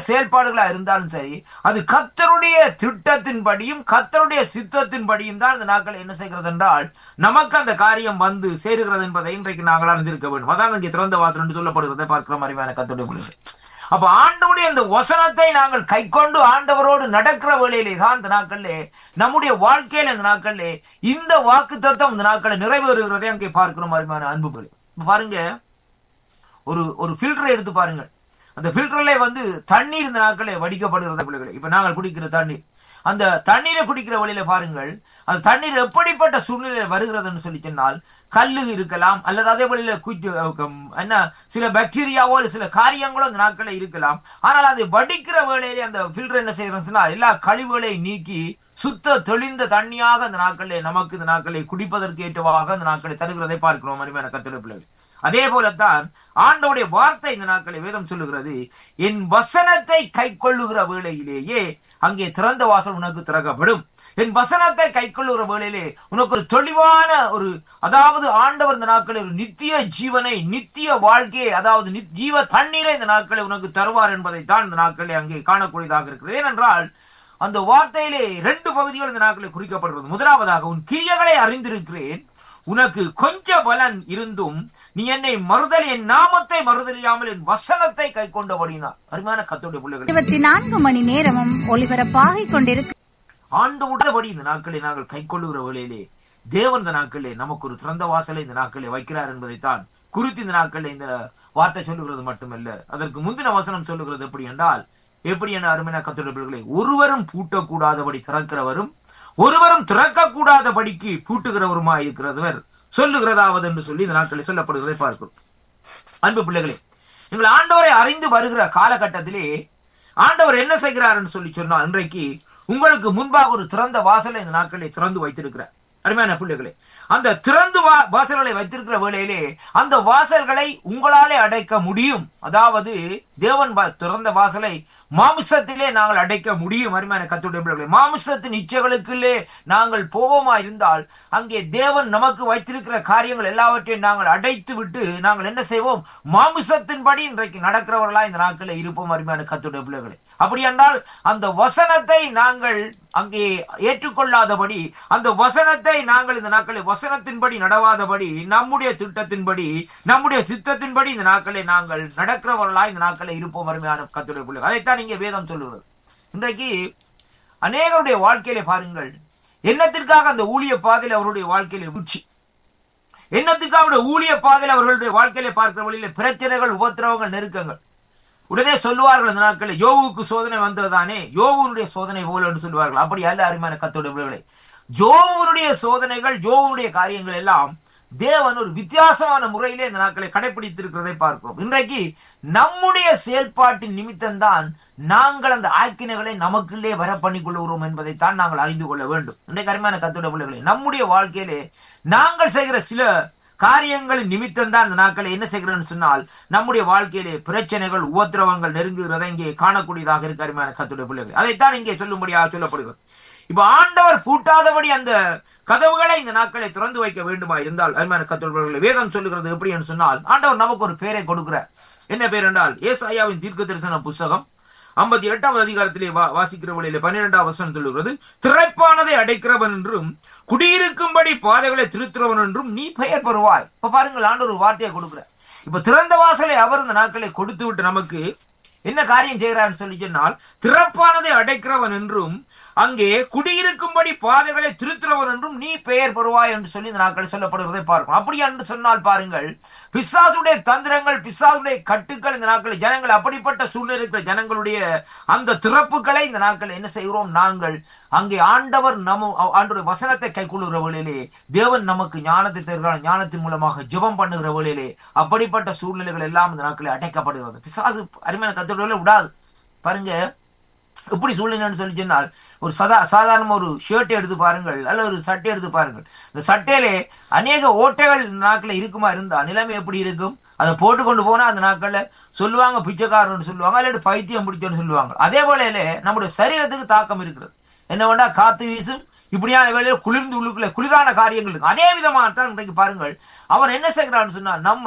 செயல்பாடுகளா இருந்தாலும் சரி அது கத்தருடைய திட்டத்தின்படியும் கத்தருடைய சித்தத்தின்படியும் தான் இந்த நாட்கள் என்ன செய்கிறது என்றால் நமக்கு அந்த காரியம் வந்து சேருகிறது என்பதை இன்றைக்கு நாங்கள் அறிந்திருக்க வேண்டும் அதான் இங்கே திறந்த வாசல் என்று சொல்லப்படுகிறதை பார்க்கிற மாதிரியான கத்தருடைய பிள்ளைகள் அப்ப ஆண்டவருடைய இந்த வசனத்தை நாங்கள் கைக்கொண்டு ஆண்டவரோடு நடக்கிற வேளையிலே தான் இந்த நாட்களிலே நம்முடைய வாழ்க்கையில இந்த நாட்களிலே இந்த வாக்கு தத்துவம் இந்த நாட்களை நிறைவேறுகிறதை அங்கே பார்க்கிற மாதிரியான அன்புகள் பாருங்க ஒரு ஒரு ஃபில்டரை எடுத்து பாருங்க அந்த ஃபில்டர்ல வந்து தண்ணீர் இந்த நாட்களே வடிக்கப்படுகிறது பிள்ளைகளே இப்ப நாங்கள் குடிக்கிற தண்ணீர் அந்த தண்ணீரை குடிக்கிற வழியில பாருங்கள் அந்த தண்ணீர் எப்படிப்பட்ட சூழ்நிலையில் வருகிறதுன்னு சொல்லி சொன்னால் கல்லு இருக்கலாம் அல்லது அதே வழியில குச்சி என்ன சில பாக்டீரியாவோ சில காரியங்களோ அந்த நாட்களில் இருக்கலாம் ஆனால் அதை வடிக்கிற வேளையிலே அந்த ஃபில்டர் என்ன செய்யறதுன்னா எல்லா கழிவுகளையும் நீக்கி சுத்த தெளிந்த தண்ணியாக அந்த நாட்களிலே நமக்கு இந்த நாட்களை குடிப்பதற்கு ஏற்றவாக அந்த நாட்களை தருகிறதை பார்க்கிறோம் அருமையான கத்திர பிள்ளைகள் அதே போலத்தான் ஆண்டவுடைய வார்த்தை இந்த நாட்களை வேதம் சொல்லுகிறது என் வசனத்தை கை கொள்ளுகிற வேளையிலேயே அங்கே திறந்த வாசல் உனக்கு திறக்கப்படும் என் வசனத்தை கை கொள்ளுகிற வேளையிலே உனக்கு ஒரு தெளிவான ஒரு அதாவது ஆண்டவர் இந்த நாட்களில் ஒரு நித்திய ஜீவனை நித்திய வாழ்க்கையை அதாவது ஜீவ தண்ணீரை இந்த நாட்களை உனக்கு தருவார் என்பதை தான் இந்த நாட்களை அங்கே காணக்கூடியதாக இருக்கிறது ஏனென்றால் அந்த வார்த்தையிலே ரெண்டு பகுதிகள் இந்த நாட்களில் குறிக்கப்படுகிறது முதலாவதாக உன் கிரியைகளை அறிந்திருக்கிறேன் உனக்கு கொஞ்ச பலன் இருந்தும் நீ என்னை மறுதல் என் நாமத்தை மறுதலியாமல் என் வசனத்தை கை கொண்டபடினா அருமையான கத்தோடைய பிள்ளைகள் இருபத்தி நான்கு மணி நேரமும் ஒலிபரப்பாகிக் கொண்டிருக்க ஆண்டு விட்டபடி இந்த நாட்களை நாங்கள் கை கொள்ளுகிற வேளையிலே தேவன் இந்த நாட்களே நமக்கு ஒரு திறந்த வாசலை இந்த நாட்களை வைக்கிறார் என்பதைத்தான் குறித்து இந்த நாட்களில் இந்த வார்த்தை சொல்லுகிறது மட்டுமல்ல அதற்கு முந்தின வசனம் சொல்லுகிறது எப்படி என்றால் எப்படி என அருமையான கத்தோடைய பிள்ளைகளை ஒருவரும் பூட்டக்கூடாதபடி திறக்கிறவரும் ஒருவரும் திறக்கக்கூடாதபடிக்கு பூட்டுகிறவருமா இருக்கிறவர் சொல்லுகிறதாவது என்று சொல்லி இந்த நாட்களில் சொல்லப்படுகிறதை பார்க்கிறோம் அன்பு பிள்ளைகளே எங்கள் ஆண்டவரை அறிந்து வருகிற காலகட்டத்திலே ஆண்டவர் என்ன செய்கிறார் என்று சொல்லி சொன்னால் இன்றைக்கு உங்களுக்கு முன்பாக ஒரு திறந்த வாசலை இந்த நாட்களை திறந்து வைத்திருக்கிறார் அருமையான பிள்ளைகளே அந்த திறந்து வாசல்களை வைத்திருக்கிற வேளையிலே அந்த வாசல்களை உங்களாலே அடைக்க முடியும் அதாவது தேவன் திறந்த வாசலை மாமிசத்திலே நாங்கள் அடைக்க முடியும் அருமையான கத்துடைய பிள்ளைகளை மாமிசத்தின் இச்சைகளுக்குள்ளே நாங்கள் போவோமா இருந்தால் அங்கே தேவன் நமக்கு வைத்திருக்கிற காரியங்கள் எல்லாவற்றையும் நாங்கள் அடைத்து விட்டு நாங்கள் என்ன செய்வோம் மாமிசத்தின்படி இன்றைக்கு நடக்கிறவர்களா இந்த நாட்களில் இருப்போம் அருமையான கத்துடைய பிள்ளைகளை அப்படி என்றால் அந்த வசனத்தை நாங்கள் அங்கே ஏற்றுக்கொள்ளாதபடி அந்த வசனத்தை நாங்கள் இந்த நாட்களில் வசனத்தின்படி நடவாதபடி நம்முடைய திட்டத்தின்படி நம்முடைய சித்தத்தின்படி இந்த நாட்களை நாங்கள் நடக்கிறவர்களா இந்த நாட்களில் இருப்போம் அருமையான கத்துடைய பிள்ளைகள் அதைத்தான் இங்கே வேதம் சொல்லுகிறது இன்றைக்கு அநேகருடைய வாழ்க்கையிலே பாருங்கள் என்னத்திற்காக அந்த ஊழிய பாதையில் அவருடைய வாழ்க்கையில உச்சி என்னத்துக்காக அவருடைய ஊழிய பாதையில் அவர்களுடைய வாழ்க்கையில பார்க்கிற வழியில பிரச்சனைகள் உபத்திரவங்கள் நெருக்கங்கள் உடனே சொல்லுவார்கள் அந்த நாட்களில் யோவுக்கு சோதனை வந்ததுதானே யோவுனுடைய சோதனை போல என்று சொல்லுவார்கள் அப்படி அல்ல அருமையான கத்தோட பிள்ளைகளை ஜோவுனுடைய சோதனைகள் ஜோவுனுடைய காரியங்கள் எல்லாம் தேவன் ஒரு வித்தியாசமான முறையிலே இந்த நாட்களை கடைபிடித்திருக்கிறதை பார்க்கிறோம் இன்றைக்கு நம்முடைய செயல்பாட்டின் நிமித்தம் தான் நாங்கள் அந்த ஆக்கினைகளை நமக்குள்ளே வர பண்ணிக் கொள்கிறோம் என்பதைத்தான் நாங்கள் அறிந்து கொள்ள வேண்டும் இன்றைக்கு அருமையான கத்தோட பிள்ளைகளை நம்முடைய வாழ்க்கையிலே நாங்கள் செய்கிற சில காரியங்களின் நிமித்தம் தான் இந்த நாட்களை என்ன செய்கிறேன்னு சொன்னால் நம்முடைய வாழ்க்கையிலே பிரச்சனைகள் உபத்திரவங்கள் நெருங்குகிறதை இங்கே காணக்கூடியதாக இருக்கு அருமையான கத்துடைய பிள்ளைகள் அதைத்தான் இங்கே சொல்லும்படியாக சொல்லப்படுகிறது இப்ப ஆண்டவர் பூட்டாதபடி அந்த கதவுகளை இந்த நாட்களை திறந்து வைக்க வேண்டுமா இருந்தால் அருமையான கத்துடைய வேதம் சொல்லுகிறது எப்படி என்று சொன்னால் ஆண்டவர் நமக்கு ஒரு பேரை கொடுக்கிறார் என்ன பேர் என்றால் ஏசாயாவின் தீர்க்க தரிசன புஸ்தகம் ஐம்பத்தி எட்டாவது அதிகாரத்திலே வாசிக்கிற வழியில பன்னிரெண்டாம் வசனம் சொல்லுகிறது திரைப்பானதை அடைக்கிறவன் என்றும் குடியிருக்கும்படி பாதைகளை திருத்துறவன் என்றும் நீ பெயர் பெறுவாய் இப்ப பாருங்கள் ஆண்டு ஒரு வார்த்தையை கொடுக்குற இப்ப திறந்த வாசலை அவர் இந்த நாட்களை கொடுத்து விட்டு நமக்கு என்ன காரியம் செய்கிறான்னு சொல்லி சொன்னால் திறப்பானதை அடைக்கிறவன் என்றும் அங்கே குடியிருக்கும்படி பாதைகளை திருத்துறவன் என்றும் நீ பெயர் பெறுவாய் என்று சொல்லி இந்த நாட்கள் சொல்லப்படுவதை பார்க்கணும் அப்படி என்று சொன்னால் பாருங்கள் பிசாசுடைய தந்திரங்கள் பிசாசுடைய கட்டுக்கள் இந்த நாட்களில் ஜனங்கள் அப்படிப்பட்ட சூழ்நிலை இருக்கிற ஜனங்களுடைய அந்த திறப்புகளை இந்த நாட்கள் என்ன செய்கிறோம் நாங்கள் அங்கே ஆண்டவர் நம்ம ஆண்டுடைய வசனத்தை கைக்கொள்ளுகிற வழியிலே தேவன் நமக்கு ஞானத்தை தருகிறார் ஞானத்தின் மூலமாக ஜெபம் பண்ணுகிற வழியிலே அப்படிப்பட்ட சூழ்நிலைகள் எல்லாம் இந்த நாட்களில் அடைக்கப்படுகிறது பிசாசு அருமையான கத்தோட விடாது பாருங்க எப்படி சூழ்நிலைன்னு சொல்லி சொன்னால் ஒரு சதா சாதாரண ஒரு ஷர்ட் எடுத்து பாருங்கள் அல்ல ஒரு சட்டை எடுத்து பாருங்கள் இந்த சட்டையிலே அநேக ஓட்டைகள் நாட்களில் இருக்குமா இருந்தா நிலைமை எப்படி இருக்கும் அதை போட்டு கொண்டு போனா அந்த நாட்கள்ல சொல்லுவாங்க பிச்சைக்காரன் சொல்லுவாங்க இல்லாட்டி பைத்தியம் பிடிச்சோன்னு சொல்லுவாங்க அதே போல நம்முடைய சரீரத்துக்கு தாக்கம் இருக்கிறது என்ன வேண்டா காத்து வீசும் இப்படியான வேலையில குளிர்ந்து உள்ளுக்குள்ள குளிரான காரியங்கள் இருக்கு அதே விதமாக தான் இன்றைக்கு பாருங்கள் அவன் என்ன செய்கிறான்னு சொன்னா நம்மை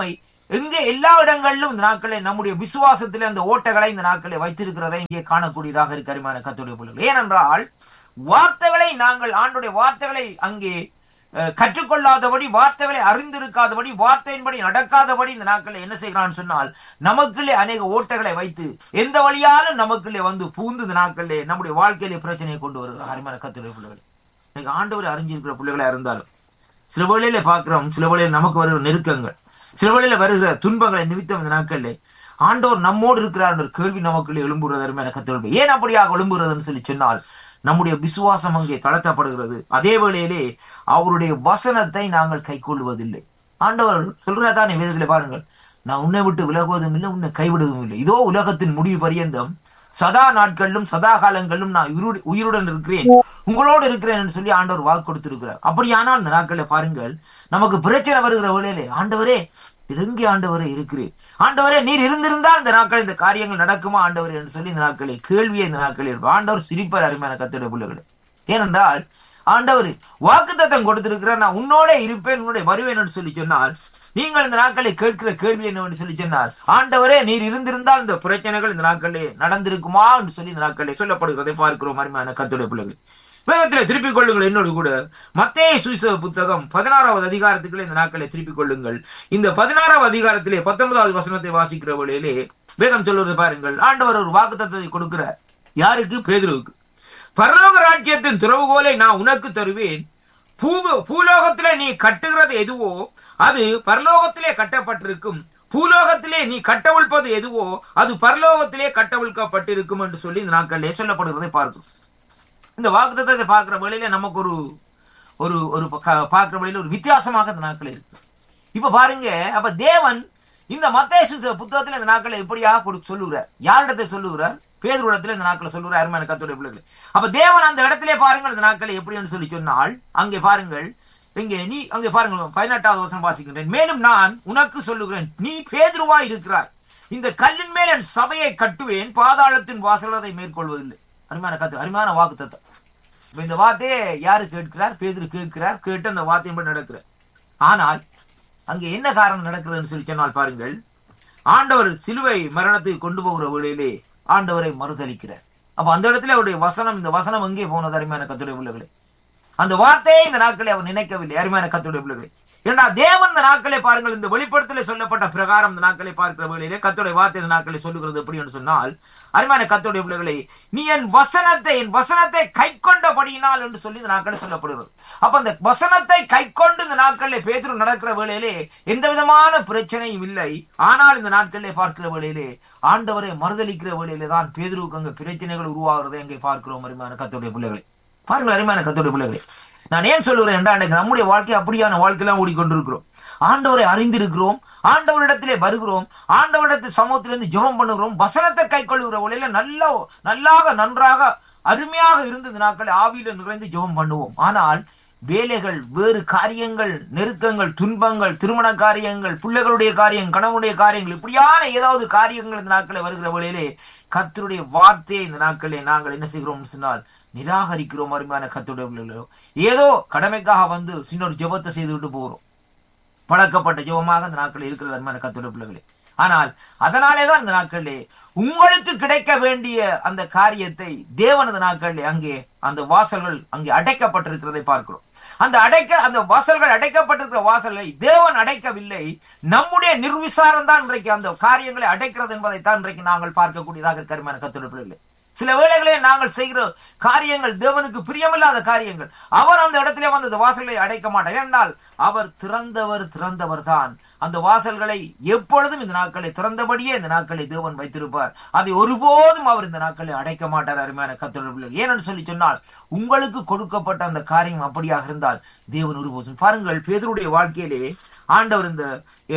எங்கே எல்லா இடங்களிலும் இந்த நாட்களை நம்முடைய விசுவாசத்திலே அந்த ஓட்டைகளை இந்த நாட்களை வைத்திருக்கிறதை இங்கே காணக்கூடியதாக இருக்கு அருமையான கத்துடைய பிள்ளைகள் ஏனென்றால் வார்த்தைகளை நாங்கள் ஆண்டுடைய வார்த்தைகளை அங்கே அஹ், கற்றுக்கொள்ளாதபடி வார்த்தைகளை அறிந்திருக்காதபடி வார்த்தையின்படி நடக்காதபடி இந்த நாட்களை என்ன செய்கிறான்னு சொன்னால் நமக்குள்ளே அநேக ஓட்டைகளை வைத்து எந்த வழியாலும் நமக்குள்ளே வந்து பூந்து இந்த நாட்களிலே நம்முடைய வாழ்க்கையிலே பிரச்சனையை கொண்டு வருகிறார் அருமையான கத்துடைய பிள்ளைகள் இன்னைக்கு ஆண்டவர் அறிஞ்சிருக்கிற பிள்ளைகளா இருந்தாலும் சில வேளையில பார்க்கிறோம் சில வேளையில நமக்கு வருகிற நெருக்கங்கள் சில வேளையில வருகிற துன்பங்களை நிமித்தம் இந்த நாட்களில் ஆண்டவர் நம்மோடு இருக்கிறார் என்ற கேள்வி நமக்குள்ளே எழும்புகிறது அருமையான கத்தோடு ஏன் அப்படியாக எழும்புகிறதுன்னு சொல்லி சொன்னால் நம்முடைய விசுவாசம் அங்கே தளர்த்தப்படுகிறது அதே வேளையிலே அவருடைய வசனத்தை நாங்கள் கைக்கொள்வதில்லை ஆண்டவர் சொல்றா தானே வேதத்தில் பாருங்கள் நான் உன்னை விட்டு விலகுவதும் இல்லை உன்னை கைவிடுவதும் இல்லை இதோ உலகத்தின் முடிவு பரியந்தம் சதா நாட்களிலும் சதா காலங்களிலும் நான் உயிரோடு- உயிருடன் இருக்கிறேன் உங்களோடு இருக்கிறேன் என்று சொல்லி ஆண்டவர் வாக்கு கொடுத்திருக்கிறார் அப்படியானால் இந்த நாட்களை பாருங்கள் நமக்கு பிரச்சனை வருகிற வேளையிலே ஆண்டவரே எங்கே ஆண்டவரே இருக்கிறேன் ஆண்டவரே நீர் இருந்திருந்தால் இந்த நாட்கள் இந்த காரியங்கள் நடக்குமா ஆண்டவரே என்று சொல்லி இந்த நாட்களை கேள்வியை இந்த நாட்களில் இருக்கும் ஆண்டவர் சிரிப்பார் அருமையான கத்திட பிள்ளைகளே ஏனென்றால் ஆண்டவர் வாக்குத்தத்தம் கொடுத்திருக்கிறார் நான் உன்னோட இருப்பேன் உன்னோட வருவேன் என்று சொல்லி சொன்னால் நீங்கள் இந்த நாட்களை கேட்கிற கேள்வி என்னவென்று சொல்லி சொன்னால் ஆண்டவரே நீர் இருந்திருந்தால் இந்த பிரச்சனைகள் இந்த நாட்களே நடந்திருக்குமா என்று சொல்லி இந்த நாட்களே சொல்லப்படுகிறதை பார்க்கிறோம் அருமையான கத்துடைய பிள்ளைகள் வேகத்திலே திருப்பிக் கொள்ளுங்கள் என்னோடு கூட மத்தேய சுவிசேஷ புத்தகம் பதினாறாவது அதிகாரத்துக்குள்ளே இந்த நாட்களை திருப்பிக் கொள்ளுங்கள் இந்த பதினாறாவது அதிகாரத்திலே பத்தொன்பதாவது வசனத்தை வாசிக்கிற வேளையிலே வேதம் சொல்வது பாருங்கள் ஆண்டவர் ஒரு வாக்குத்தத்தத்தை கொடுக்கிறார் யாருக்கு பேதுருவுக்கு பரலோக ராஜ்யத்தின் திறவுகோலை நான் உனக்கு தருவேன் பூ பூலோகத்திலே நீ கட்டுகிறது எதுவோ அது பரலோகத்திலே கட்டப்பட்டிருக்கும் பூலோகத்திலே நீ கட்டவிழ்ப்பது எதுவோ அது பரலோகத்திலே கட்டவிழ்க்கப்பட்டிருக்கும் என்று சொல்லி இந்த நாட்களிலே சொல்லப்படுகிறதை பார்க்கிறோம் இந்த வாக்குத்தத்தை பார்க்கிற வேளையில நமக்கு ஒரு ஒரு ஒரு பக்க- பார்க்கிற வேளையில ஒரு வித்தியாசமாக இந்த நாட்கள் இருக்கு இப்ப பாருங்க அப்ப தேவன் இந்த மத்தேசு புத்தகத்துல இந்த நாட்களை எப்படியாக கொடு சொல்லுகிறார் யாரிடத்தை சொல்லுகிறார் பேதுருடத்துல இந்த நாட்களை சொல்லுகிறார் அருமையான கத்துடைய பிள்ளைகள் அப்ப தேவன் அந்த இடத்திலே பாருங்கள் இந்த நாட்களை எப்படின்னு சொல்லி சொன்னால் அங்கே பாருங்கள் இங்கே நீ அங்கே பாருங்கள் பதினெட்டாவது வசனம் வாசிக்கின்றேன் மேலும் நான் உனக்கு சொல்லுகிறேன் நீ பேதுருவாய் இருக்கிறாய் இந்த கல்லின் மேல் என் சபையை கட்டுவேன் பாதாளத்தின் வாசல் அதை மேற்கொள்வதில்லை அருமையான கத்து அருமையான வாக்கு இப்ப இந்த வார்த்தையை யாரு கேட்கிறார் பேதுரு கேட்கிறார் கேட்டு அந்த வார்த்தையின்படி நடக்கிறார் ஆனால் அங்கே என்ன காரணம் நடக்கிறதுன்னு சொல்லி சொன்னால் பாருங்கள் ஆண்டவர் சிலுவை மரணத்துக்கு கொண்டு போகிற வேளையிலே ஆண்டவரை மறுதளிக்கிறார் அப்ப அந்த இடத்துல அவருடைய வசனம் இந்த வசனம் எங்கே போனது அருமையான கத்துடைய பிள்ளைகளே அந்த வார்த்தையை இந்த நாட்களை அவர் நினைக்கவில்லை அருமையான கத்துடைய பிள்ளைகளே ஏன்னா தேவன் இந்த நாட்களை பாருங்கள் இந்த வெளிப்படத்திலே சொல்லப்பட்ட பிரகாரம் இந்த நாட்களை பார்க்கிற வேளையிலே கத்துடைய வார்த்தை இந்த நாட்களை சொல்லுகிறது எப்படி என்று சொன்னால் அருமையான கத்துடைய பிள்ளைகளே நீ என் வசனத்தை என் வசனத்தை கை கொண்டபடியினால் என்று சொல்லி இந்த நாட்களில் சொல்லப்படுகிறது அப்ப அந்த வசனத்தை கை கொண்டு இந்த நாட்களிலே பேதுரு நடக்கிற வேளையிலே எந்த விதமான பிரச்சனையும் இல்லை ஆனால் இந்த நாட்களிலே பார்க்கிற வேளையிலே ஆண்டவரை மறுதளிக்கிற வேளையிலே தான் பேதுருவுக்கு அங்க பிரச்சனைகள் உருவாகிறதை அங்கே பார்க்கிறோம் அருமையான கத்துடைய பிள்ளைகளை பாருங்கள் அருமையான கத்துடைய பிள்ளைகளே நான் ஏன் சொல்லுகிறேன் என்றால் அன்றைக்கு நம்முடைய வாழ்க்கை அப்படியான வாழ்க்கையெல்லாம் ஓடிக்கொண்டிருக்கிறோம் ஆண்டவரை அறிந்திருக்கிறோம் ஆண்டவரிடத்திலே வருகிறோம் ஆண்டவரிடத்தில் சமூகத்திலிருந்து ஜெபம் பண்ணுகிறோம் வசனத்தை கை கொள்ளுகிற வழியில நல்ல நல்லாக நன்றாக அருமையாக இருந்து இந்த நாட்களை ஆவியில நிறைந்து ஜெபம் பண்ணுவோம் ஆனால் வேலைகள் வேறு காரியங்கள் நெருக்கங்கள் துன்பங்கள் திருமண காரியங்கள் பிள்ளைகளுடைய காரியம் கணவனுடைய காரியங்கள் இப்படியான ஏதாவது காரியங்கள் இந்த நாட்களை வருகிற வேளையிலே கர்த்தருடைய வார்த்தையை இந்த நாட்களிலே நாங்கள் என்ன செய்கிறோம் சொன்னால் நிராகரிக்கிறோம் அருமையான கர்த்தருடைய பிள்ளைகளோ ஏதோ கடமைக்காக வந்து சின்ன ஒரு ஜெபத்தை செய்துவிட்டு போகிறோம் பழக்கப்பட்ட ஜெபமாக இந்த நாட்களில் இருக்கிறது அருமையான கர்த்தருடைய பிள்ளைகளே ஆனால் அதனாலே தான் இந்த நாட்களிலே உங்களுக்கு கிடைக்க வேண்டிய அந்த காரியத்தை தேவனது நாட்களிலே அங்கே அந்த வாசல்கள் அங்கே அடைக்கப்பட்டிருக்கிறதை பார்க்கிறோம் அந்த அடைக்க அந்த வாசல்கள் அடைக்கப்பட்டிருக்கிற வாசல்களை தேவன் அடைக்கவில்லை நம்முடைய நிர்விசாரம் தான் இன்றைக்கு அந்த காரியங்களை அடைக்கிறது என்பதை தான் இன்றைக்கு நாங்கள் பார்க்கக்கூடியதாக இருக்கிற கத்துடைய பிள்ளைகளே சில வேளைகளில் நாங்கள் செய்கிற காரியங்கள் தேவனுக்கு பிரியமில்லாத காரியங்கள் அவர் அந்த இடத்திலே வந்து அந்த வாசல்களை அடைக்க மாட்டார் என்றால் அவர் திறந்தவர் திறந்தவர் தான் அந்த வாசல்களை எப்பொழுதும் இந்த நாட்களை திறந்தபடியே இந்த நாட்களை தேவன் வைத்திருப்பார் அதை ஒருபோதும் அவர் இந்த நாட்களை அடைக்க மாட்டார் அருமையான கத்தொடர்பில் ஏனென்று சொல்லி சொன்னால் உங்களுக்கு கொடுக்கப்பட்ட அந்த காரியம் அப்படியாக இருந்தால் தேவன் ஒருபோதும் பாருங்கள் பேதருடைய வாழ்க்கையிலே ஆண்டவர் இந்த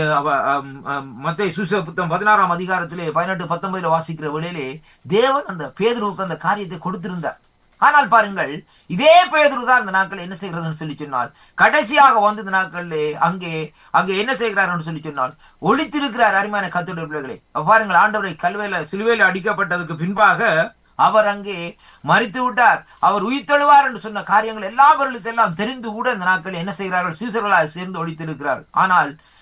மத்திய சுச புத்தம் பதினாறாம் அதிகாரத்திலே பதினெட்டு பத்தொன்பதுல வாசிக்கிற வேளையிலே தேவன் அந்த பேதருவுக்கு அந்த காரியத்தை கொடுத்திருந்தார் ஆனால் பாருங்கள் இதே பேதுரு தான் இந்த நாட்கள் என்ன செய்கிறதுன்னு சொல்லி சொன்னால் கடைசியாக வந்து இந்த நாட்கள் அங்கே அங்கே என்ன செய்கிறார்னு சொல்லி சொன்னால் ஒழித்திருக்கிறார் அருமையான கத்துடைய பிள்ளைகளை பாருங்கள் ஆண்டவரை கல்வையில சிலுவையில் அடிக்கப்பட்டதுக்கு பின்பாக அவர் அங்கே மறித்து விட்டார் அவர் உயிர்த்தெழுவார் என்று சொன்ன காரியங்கள் எல்லாவர்களுக்கு எல்லாம் தெரிந்து கூட இந்த நாட்கள் என்ன செய்கிறார்கள் சீசர்களாக சேர்ந்து ஒழித்திருக்கிறார் ஆனால்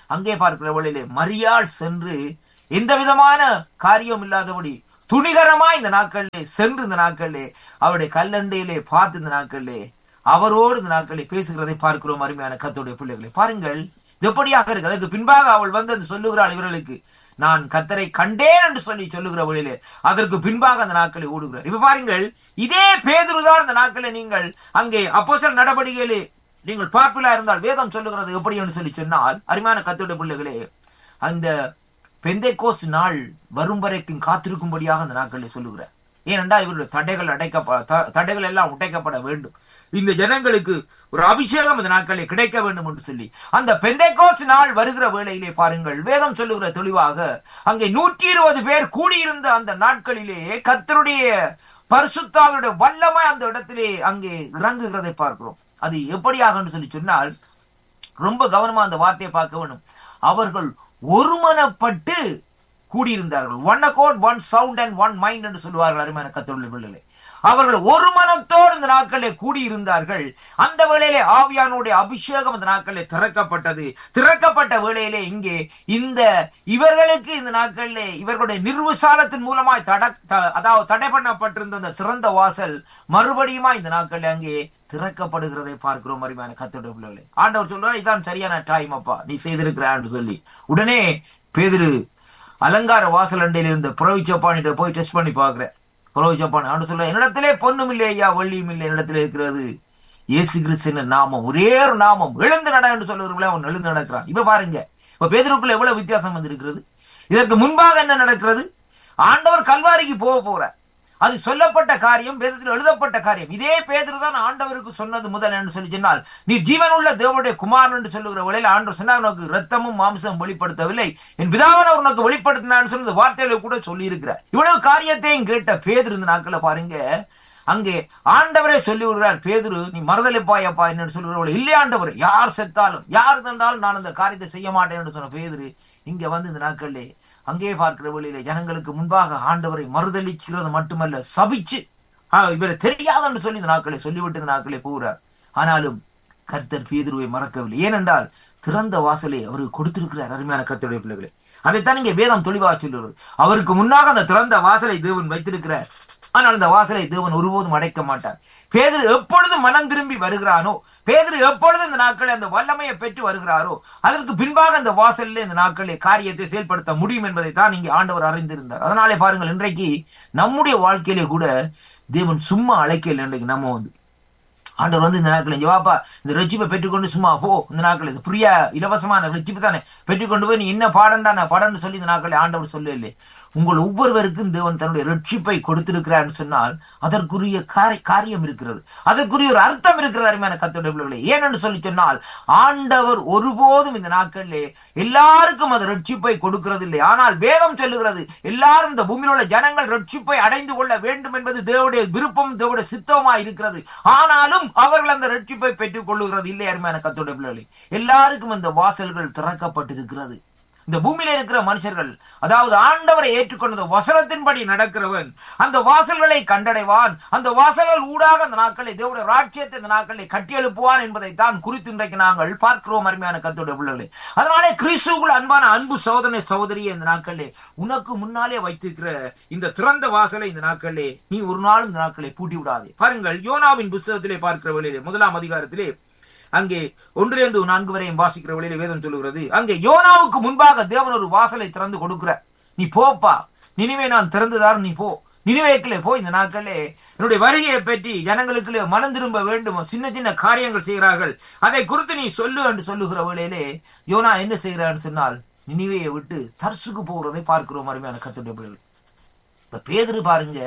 அங்கே பார்க்கிற வழியிலே மரியாள் சென்று எந்த விதமான காரியம் இல்லாதபடி துணிகரமா இந்த நாட்களிலே சென்று இந்த நாட்களிலே அவருடைய கல்லண்டையிலே பார்த்து இந்த நாட்களிலே அவரோடு இந்த நாட்களை பேசுகிறதை பார்க்கிறோம் அருமையான கத்தோடைய பிள்ளைகளை பாருங்கள் இது எப்படியாக இருக்கு அதற்கு பின்பாக அவள் வந்து அது சொல்லுகிறாள் இவர்களுக்கு நான் கத்தரை கண்டேன் என்று சொல்லி சொல்லுகிற வழியிலே அதற்கு பின்பாக அந்த நாட்களை ஓடுகிறார் இப்ப பாருங்கள் இதே பேதுருதான் இந்த நாட்களை நீங்கள் அங்கே அப்போசல் நடவடிக்கையிலே நீங்கள் பார்ப்பிலா இருந்தால் வேதம் சொல்லுகிறது எப்படி என்று சொல்லி சொன்னால் அருமையான கத்தோடைய பிள்ளைகளே அந்த பெந்தைக்கோஸ் நாள் வரும் வரைக்கும் காத்திருக்கும்படியாக அந்த நாட்களில் சொல்லுகிறார் ஏனென்றால் இவருடைய தடைகள் அடைக்கப்ப த- தடைகள் எல்லாம் உடைக்கப்பட வேண்டும் இந்த ஜனங்களுக்கு ஒரு அபிஷேகம் இந்த நாட்களில் கிடைக்க வேண்டும் என்று சொல்லி அந்த பெந்தைக்கோஸ் நாள் வருகிற வேளையிலே பாருங்கள் வேதம் சொல்லுகிற தெளிவாக அங்கே நூற்றி இருபது பேர் கூடியிருந்த அந்த நாட்களிலே கர்த்தருடைய பரிசுத்தாவுடைய வல்லமை அந்த இடத்திலே அங்கே இறங்குகிறதை பார்க்கிறோம் அது எப்படியாக என்று சொல்லி சொன்னால் ரொம்ப கவனமா அந்த வார்த்தையை பார்க்க வேண்டும் அவர்கள் ஒருமனப்பட்டு கூடியிருந்தார்கள் one accord one sound and one mind என்று சொல்லுவார்கள் அருமையான கத்தோடைய பிள்ளைகளே அவர்கள் ஒரு மனத்தோடு இந்த நாட்களிலே கூடியிருந்தார்கள் அந்த வேளையிலே ஆவியானுடைய அபிஷேகம் இந்த நாட்களிலே திறக்கப்பட்டது திறக்கப்பட்ட வேளையிலே இங்கே இந்த இவர்களுக்கு இந்த நாட்களிலே இவர்களுடைய நிர்விசாலத்தின் மூலமாய் தட த- அதாவது தடை பண்ணப்பட்டிருந்த அந்த திறந்த வாசல் மறுபடியுமா இந்த நாட்களில் அங்கே திறக்கப்படுகிறதை பார்க்கிறோம் அருமையான கத்தோடைய பிள்ளைகளே ஆண்டவர் சொல்றார் இதான் சரியான டைம் அப்பா நீ செய்திருக்கிறான்னு சொல்லி உடனே பேதுரு அலங்கார வாசல் அண்டையில் இருந்த புறவி சப்பானிட்ட போய் டெஸ்ட் பண்ணி பார்க்கிறேன் புறவி சப்பான் ஆண்டு சொல்ல என்னிடத்திலே பொண்ணும் இல்லை ஐயா வெள்ளியும் இல்லை என்னிடத்திலே இருக்கிறது இயேசு கிறிஸ்தின் நாமம் ஒரே ஒரு நாமம் எழுந்து நட என்று சொல்லுகிறவர்களே அவன் எழுந்து நடக்கிறான் இப்ப பாருங்க இப்ப பேதருக்குள்ள எவ்வளவு வித்தியாசம் வந்திருக்கிறது இதற்கு முன்பாக என்ன நடக்கிறது ஆண்டவர் கல்வாரிக்கு போக போறார் அது சொல்லப்பட்ட காரியம் வேதத்தில் எழுதப்பட்ட காரியம் இதே பேதர் தான் ஆண்டவருக்கு சொன்னது முதல் என்று சொல்லி சொன்னால் நீ ஜீவனுள்ள தேவனுடைய குமாரன் என்று சொல்லுகிற வேளையில் ஆண்டவர் சொன்னார் உனக்கு ரத்தமும் மாம்சம் வெளிப்படுத்தவில்லை என் பிதாவன் உனக்கு வெளிப்படுத்தினான்னு சொன்னது வார்த்தையில கூட சொல்லி இருக்கிறார் இவ்வளவு காரியத்தையும் கேட்ட பேதர் இந்த நாட்களை பாருங்க அங்கே ஆண்டவரே சொல்லி விடுறார் பேதுரு நீ மறுதலிப்பாயப்பா என்று சொல்லுகிறவள் இல்லை ஆண்டவர் யார் செத்தாலும் யார் தந்தாலும் நான் அந்த காரியத்தை செய்ய மாட்டேன் என்று சொன்ன பேதுரு இங்க வந்து இந்த நாட்களிலே அங்கே பார்க்கிற வழியிலே ஜனங்களுக்கு முன்பாக ஆண்டவரை மறுதளிக்கிறது மட்டுமல்ல சபிச்சு ஆ, இவரை தெரியாது என்று சொல்லி இந்த நாட்களை சொல்லிவிட்டு இந்த நாட்களே போகிறார் ஆனாலும் கர்த்தர் பேதுருவை மறக்கவில்லை ஏனென்றால் திறந்த வாசலை அவருக்கு கொடுத்திருக்கிறார் அருமையான கர்த்தருடைய பிள்ளைகளே அதைத்தான் இங்கே வேதம் தெளிவாக சொல்லுகிறது அவருக்கு முன்னாக அந்த திறந்த வாசலை தேவன் வைத்திருக்கிறார் ஆனால் அந்த வாசலை தேவன் ஒருபோதும் அடைக்க மாட்டார் பேதர் எப்பொழுது மனம் திரும்பி வருகிறானோ பேதர் எப்பொழுது இந்த நாட்களில் அந்த வல்லமையை பெற்று வருகிறாரோ அதற்கு பின்பாக அந்த வாசலில் இந்த நாட்களில் காரியத்தை செயல்படுத்த முடியும் என்பதை தான் இங்கே ஆண்டவர் அறிந்திருந்தார் அதனாலே பாருங்கள் இன்றைக்கு நம்முடைய வாழ்க்கையிலே கூட தேவன் சும்மா அழைக்கல இன்றைக்கு நம்ம வந்து ஆண்டவர் வந்து இந்த நாட்கள் ஜவாப்பா இந்த ரட்சிப்பை பெற்றுக்கொண்டு சும்மா போ இந்த நாட்கள் இது ஃப்ரீயா இலவசமான ரட்சிப்பு தானே பெற்றுக்கொண்டு போய் நீ என்ன பாடண்டா நான் பாடன்னு சொல்லி இந்த நாட்களை ஆண்டவர் சொல்லல உங்கள் ஒவ்வொருவருக்கும் தேவன் தன்னுடைய ரட்சிப்பை கொடுத்திருக்கிறான்னு சொன்னால் அதற்குரிய காரி- காரியம் இருக்கிறது அதற்குரிய ஒரு அர்த்தம் இருக்கிறது அருமையான கத்தோடைய பிள்ளைகளே ஏனென்று சொல்லி சொன்னால் ஆண்டவர் ஒருபோதும் இந்த நாட்களிலே எல்லாருக்கும் அது ரட்சிப்பை கொடுக்கிறது இல்லை ஆனால் வேதம் சொல்லுகிறது எல்லாரும் இந்த பூமியில் உள்ள ஜனங்கள் ரட்சிப்பை அடைந்து கொள்ள வேண்டும் என்பது தேவனுடைய விருப்பம் தேவனுடைய சித்தமா இருக்கிறது ஆனாலும் அவர்கள் அந்த ரட்சிப்பை பெற்றுக் கொள்ளுகிறது இல்லை அருமையான கத்தோடைய பிள்ளைகளே எல்லாருக்கும் இந்த வாசல்கள் திறக்கப்பட்டிருக்கிறது இந்த பூமியில இருக்கிற மனுஷர்கள் அதாவது ஆண்டவரை ஏற்றுக்கொண்ட வசனத்தின்படி நடக்கிறவன் அந்த வாசல்களை கண்டடைவான் அந்த வாசல்கள் ஊடாக அந்த நாட்களை தேவனுடைய ராட்சியத்தை இந்த நாட்களை கட்டியெழுப்புவான் என்பதை தான் குறித்து இன்றைக்கு நாங்கள் பார்க்கிறோம் அருமையான கத்தோட பிள்ளைகளே அதனாலே கிறிஸ்துவுக்குள் அன்பான அன்பு சோதனை சகோதரியை இந்த நாட்களிலே உனக்கு முன்னாலே வைத்திருக்கிற இந்த திறந்த வாசலை இந்த நாட்களிலே நீ ஒரு நாளும் இந்த நாட்களை பூட்டி விடாதே பாருங்கள் யோனாவின் புஸ்தகத்திலே பார்க்கிற வேளையிலே முதலாம் அதிகாரத்திலே அங்கே ஒன்றிலிருந்து நான்கு வரையும் வாசிக்கிற வழியில வேதம் சொல்லுகிறது அங்கே யோனாவுக்கு முன்பாக தேவன் ஒரு வாசலை திறந்து கொடுக்கிறார் நீ போப்பா நினைவே நான் திறந்துதார் நீ போ நினைவேக்கிலே போய் இந்த நாட்களே என்னுடைய வருகையை பற்றி ஜனங்களுக்குள்ளே மனம் திரும்ப வேண்டும் சின்ன சின்ன காரியங்கள் செய்கிறார்கள் அதை குறித்து நீ சொல்லு என்று சொல்லுகிற வேளையிலே யோனா என்ன செய்கிறான்னு சொன்னால் நினைவையை விட்டு தர்சுக்கு போகிறதை பார்க்கிறோம் அருமையான கத்துடைய பிள்ளைகள் இப்ப பேதுரு பாருங்க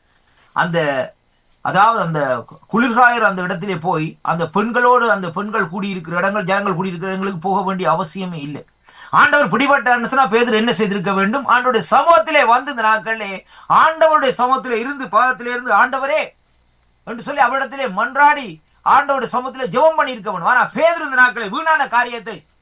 அந்த அதாவது அந்த குளிர்காயர் அந்த இடத்திலே போய் அந்த பெண்களோடு அந்த பெண்கள் கூடியிருக்கிற இடங்கள் ஜனங்கள் கூடியிருக்கிற இடங்களுக்கு போக வேண்டிய அவசியமே இல்லை ஆண்டவர் பிடிபட்டான்னு சொன்னா பேதர் என்ன செய்திருக்க வேண்டும் ஆண்டவருடைய சமூகத்திலே வந்து இந்த நாட்களிலே ஆண்டவருடைய சமூகத்திலே இருந்து பாதத்திலே இருந்து ஆண்டவரே என்று சொல்லி அவரிடத்திலே மன்றாடி ஆண்டவருடைய சமூகத்திலே ஜெபம் பண்ணியிருக்க வேண்டும் ஆனா பேதர் இந்த நாட்களை வீணான காரியத்தை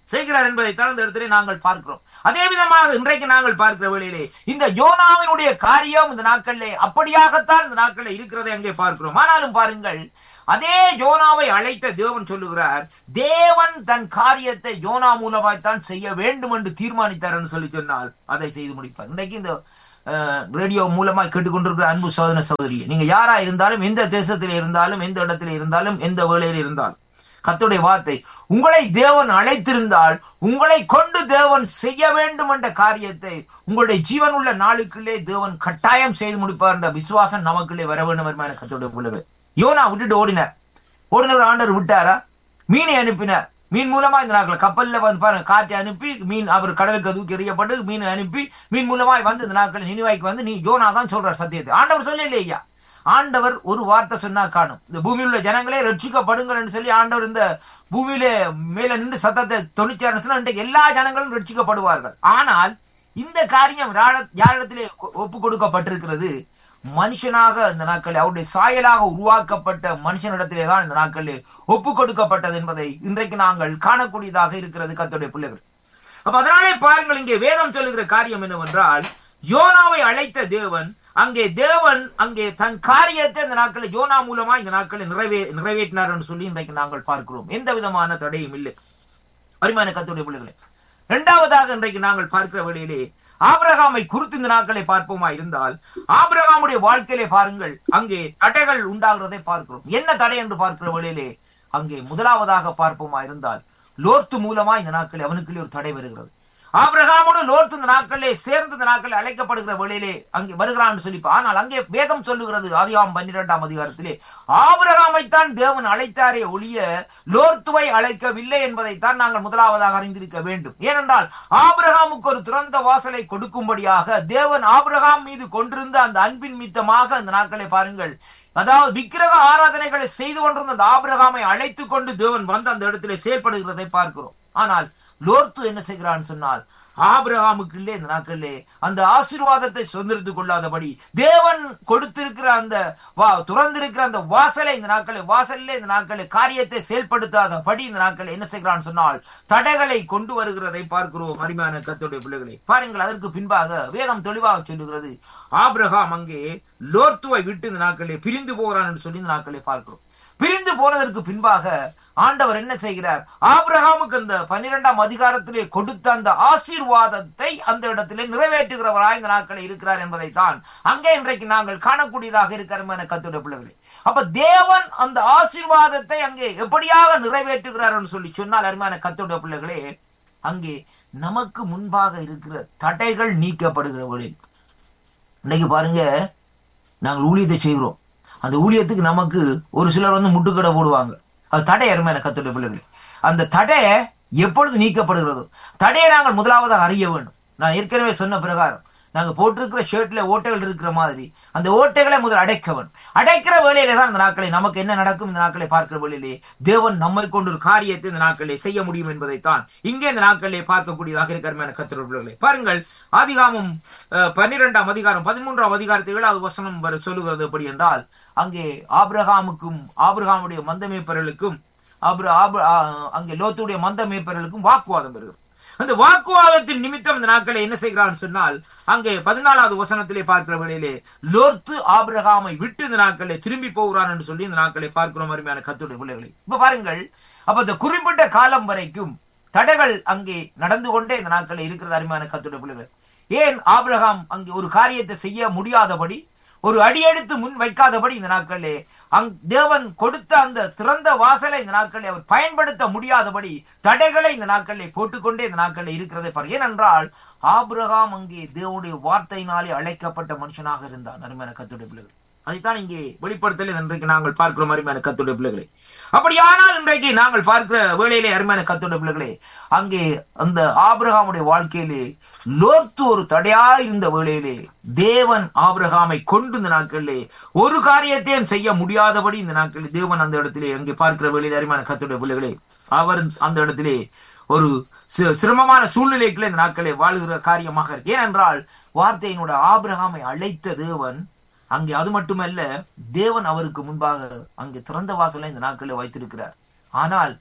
செய்கிறார் என்பதை இந்த இடத்திலே நாங்கள் பார்க்கிறோம் அதே விதமாக இன்றைக்கு நாங்கள் பார்க்கிற வேளையிலே இந்த யோனாவினுடைய காரியம் இந்த நாட்களிலே அப்படியாகத்தான் இந்த நாட்களில் இருக்கிறதை அங்கே பார்க்கிறோம் ஆனாலும் பாருங்கள் அதே யோனாவை அழைத்த தேவன் சொல்லுகிறார் தேவன் தன் காரியத்தை யோனா மூலமாய்த்தான் செய்ய வேண்டும் என்று தீர்மானித்தார் என்று சொல்லி சொன்னால் அதை செய்து முடிப்பார் இன்றைக்கு இந்த அஹ், ரேடியோ மூலமா கேட்டுக்கொண்டிருக்கிற அன்பு சோதன சகோதரி நீங்க யாரா இருந்தாலும் எந்த தேசத்தில் இருந்தாலும் எந்த இடத்துல இருந்தாலும் எந்த வேளையில் இருந்தாலும் கர்த்தருடைய வார்த்தை உங்களை தேவன் அழைத்திருந்தால் உங்களை கொண்டு தேவன் செய்ய வேண்டும் என்ற காரியத்தை உங்களுடைய ஜீவன் உள்ள நாளுக்குள்ளே தேவன் கட்டாயம் செய்து முடிப்பார் என்ற விசுவாசம் நமக்குள்ளே வர வேண்டும் என்பது கர்த்தருடைய பிள்ளைகள் யோனா விட்டுட்டு ஓடினார் ஓடினவர் ஆண்டவர் விட்டாரா மீனை அனுப்பினார் மீன் மூலமா இந்த நாட்கள் கப்பல்ல வந்து பாருங்க காற்றை அனுப்பி மீன் அவர் கடலுக்கு தூக்கி எறியப்பட்டு மீன் அனுப்பி மீன் மூலமாய் வந்து இந்த நாட்கள் நினைவாய்க்கு வந்து நீ யோனா தான் சொல்றார் சத்தியத்தை ஆண்டவர் சொல்லல ஐயா ஆண்டவர் ஒரு வார்த்தை சொன்னா காணும் இந்த பூமியில் உள்ள ஜனங்களே ரட்சிக்கப்படுங்கள்னு சொல்லி ஆண்டவர் இந்த பூமியில மேல நின்று சத்தத்தை தொண்ணூற்றி சொன்னா இன்றைக்கு எல்லா ஜனங்களும் ரட்சிக்கப்படுவார்கள் ஆனால் இந்த காரியம் யார- யாரிடத்திலே கொ- ஒப்பு கொடுக்கப்பட்டிருக்கிறது மனுஷனாக இந்த நாட்களில் அவருடைய சாயலாக உருவாக்கப்பட்ட மனுஷனிடத்திலே தான் இந்த நாட்களில் ஒப்பு கொடுக்கப்பட்டது என்பதை இன்றைக்கு நாங்கள் காணக்கூடியதாக இருக்கிறது கர்த்தருடைய பிள்ளைகள் அப்ப அதனாலே பாருங்கள் இங்கே வேதம் சொல்லுகிற காரியம் என்னவென்றால் யோனாவை அழைத்த தேவன் அங்கே தேவன் அங்கே தன் காரியத்தை இந்த நாட்களில் யோனா மூலமா இந்த நாட்களில் நிறைவே நிறைவேற்றினார் என்று சொல்லி இன்றைக்கு நாங்கள் பார்க்கிறோம் எந்த விதமான தடையும் இல்லை அருமையான கத்துடைய பிள்ளைகளே இரண்டாவதாக இன்றைக்கு நாங்கள் பார்க்கிற வழியிலே ஆபிரகாமை குறித்து இந்த நாட்களை பார்ப்போமா இருந்தால் ஆபிரகாமுடைய வாழ்க்கையிலே பாருங்கள் அங்கே தடைகள் உண்டாகிறதை பார்க்கிறோம் என்ன தடை என்று பார்க்கிற வழியிலே அங்கே முதலாவதாக பார்ப்போமா இருந்தால் லோர்த்து மூலமா இந்த நாட்களில் அவனுக்குள்ளே ஒரு தடை வருகிறது ஆபிரகாமோடு லோர்த்து இந்த நாட்களிலே சேர்ந்து இந்த நாட்களில் அழைக்கப்படுகிற வழியிலே அங்கே வருகிறான்னு சொல்லி ஆனால் அங்கே வேதம் சொல்லுகிறது ஆதியாம் பன்னிரெண்டாம் அதிகாரத்திலே ஆபிரகாமைத்தான் தேவன் அழைத்தாரே ஒழிய லோர்த்துவை அழைக்கவில்லை என்பதைத்தான் நாங்கள் முதலாவதாக அறிந்திருக்க வேண்டும் ஏனென்றால் ஆபிரகாமுக்கு ஒரு திறந்த வாசலை கொடுக்கும்படியாக தேவன் ஆபிரகாம் மீது கொண்டிருந்த அந்த அன்பின் மித்தமாக அந்த நாட்களை பாருங்கள் அதாவது விக்கிரக ஆராதனைகளை செய்து கொண்டிருந்த அந்த ஆபிரகாமை அழைத்துக் கொண்டு தேவன் வந்து அந்த இடத்திலே செயல்படுகிறதை பார்க்கிறோம் ஆனால் லோர்த்து என்ன செய்கிறான்னு சொன்னால் ஆபிரகாமுக்குள்ளே இந்த நாட்களிலே அந்த ஆசீர்வாதத்தை சுதந்திரித்துக் கொள்ளாதபடி தேவன் கொடுத்திருக்கிற அந்த வா துறந்திருக்கிற அந்த வாசலை இந்த நாட்களை வாசலிலே இந்த நாட்களை காரியத்தை செயல்படுத்தாதபடி இந்த நாட்களை என்ன செய்கிறான்னு சொன்னால் தடைகளை கொண்டு வருகிறதை பார்க்கிறோம் அருமையான கர்த்தருடைய பிள்ளைகளை பாருங்கள் அதற்கு பின்பாக வேதம் தெளிவாக சொல்லுகிறது ஆபிரகாம் அங்கே லோர்த்துவை விட்டு இந்த நாட்களிலே பிரிந்து போகிறான் என்று சொல்லி இந்த நாட்களை பார்க்கிறோம் பிரிந்து போனதற்கு பின்பாக ஆண்டவர் என்ன செய்கிறார் ஆபிரகாமுக்கு அந்த பன்னிரெண்டாம் அதிகாரத்திலே கொடுத்த அந்த ஆசீர்வாதத்தை அந்த இடத்திலே நிறைவேற்றுகிறவராய் இந்த நாட்களில் இருக்கிறார் என்பதைத்தான் அங்கே இன்றைக்கு நாங்கள் காணக்கூடியதாக இருக்கிறோம் என கத்துடைய பிள்ளைகளே அப்ப தேவன் அந்த ஆசீர்வாதத்தை அங்கே எப்படியாக நிறைவேற்றுகிறார் என்று சொல்லி சொன்னால் அருமையான கத்துடைய பிள்ளைகளே அங்கே நமக்கு முன்பாக இருக்கிற தடைகள் நீக்கப்படுகிற வழியில் இன்னைக்கு பாருங்க நாங்கள் ஊழியத்தை செய்கிறோம் அந்த ஊழியத்துக்கு நமக்கு ஒரு சிலர் வந்து முட்டுக்கடை போடுவாங்க அது தடை அருமையான கத்துடைய பிள்ளைகளே அந்த தடை எப்பொழுது நீக்கப்படுகிறதோ தடையை நாங்கள் முதலாவதாக அறிய வேண்டும் நான் ஏற்கனவே சொன்ன பிரகாரம் நாங்க போட்டிருக்கிற ஷர்ட்ல ஓட்டைகள் இருக்கிற மாதிரி அந்த ஓட்டைகளை முதல் அடைக்க வேண்டும் அடைக்கிற வேளையிலே தான் இந்த நாட்களை நமக்கு என்ன நடக்கும் இந்த நாட்களை பார்க்கிற வேளையிலே தேவன் நம்மை கொண்டு ஒரு காரியத்தை இந்த நாட்களிலே செய்ய முடியும் என்பதைத்தான் இங்கே இந்த நாட்களிலே பார்க்கக்கூடியதாக இருக்கிற கத்திரர்களே பாருங்கள் ஆதிகாமம் அஹ், பன்னிரெண்டாம் அதிகாரம் பதிமூன்றாம் அதிகாரத்தை ஏழாவது வசனம் வரை சொல்லுகிறது எப்படி என்றால் அங்கே ஆபிரகாமுக்கும் ஆபிரகாமுடைய மந்த மேய்ப்பர்களுக்கும் ஆபிர ஆப- ஆ- அங்கே லோத்துடைய மந்த மேய்ப்பர்களுக்கும் வாக்குவாதம் வருகிறது அந்த வாக்குவாதத்தின் நிமித்தம் இந்த நாட்களை என்ன செய்கிறான்னு சொன்னால் அங்கே பதினாலாவது வசனத்திலே பார்க்கிற வேளையிலே லோர்த்து ஆபிரகாமை விட்டு இந்த நாட்களை திரும்பி போகிறான் என்று சொல்லி இந்த நாட்களை பார்க்கிறோம் அருமையான கத்துடைய பிள்ளைகளை இப்ப பாருங்கள் அப்ப இந்த குறிப்பிட்ட காலம் வரைக்கும் தடைகள் அங்கே நடந்து கொண்டே இந்த நாட்களில் இருக்கிறது அருமையான கத்துடைய பிள்ளைகள் ஏன் ஆபிரகாம் அங்கே ஒரு காரியத்தை செய்ய முடியாதபடி ஒரு அடியெடுத்து முன் வைக்காதபடி இந்த நாட்களிலே அங் தேவன் கொடுத்த அந்த திறந்த வாசலை இந்த நாட்களில் அவர் பயன்படுத்த முடியாதபடி தடைகளை இந்த நாட்களிலே போட்டுக்கொண்டே இந்த நாட்களில் இருக்கிறதை பாரு ஏனென்றால் ஆபிரகாம் அங்கே தேவனுடைய வார்த்தையினாலே அழைக்கப்பட்ட மனுஷனாக இருந்தான் அருமையான கத்துடைய பிள்ளைகள் அதைத்தான் இங்கே வெளிப்படுத்தல இன்றைக்கு நாங்கள் பார்க்கிறோம் அருமையான கத்துடைய பிள்ளைகளை அப்படியானால் இன்றைக்கு நாங்கள் பார்க்கிற வேளையிலே அருமையான கத்துடைய பிள்ளைகளே அங்கே அந்த ஆபிரகாமுடைய வாழ்க்கையிலே லோர்த்து ஒரு தடையாய் இருந்த வேளையிலே தேவன் ஆபிரகாமை கொண்டு இந்த நாட்களிலே ஒரு காரியத்தையும் செய்ய முடியாதபடி இந்த நாட்களில் தேவன் அந்த இடத்திலே அங்கே பார்க்கிற வேளையிலே அருமையான கத்துடைய பிள்ளைகளே அவர் அந்த இடத்திலே ஒரு சி- சிரமமான சூழ்நிலைக்குள்ள இந்த நாட்களை வாழுகிற காரியமாக இருக்கு ஏனென்றால் வார்த்தையினோட ஆபிரகாமை அழைத்த தேவன் அங்கே அது மட்டுமல்ல தேவன் அவருக்கு முன்பாக அங்கே திறந்த வாசலை இந்த நாட்களில் வைத்திருக்கிறார் ஆனால்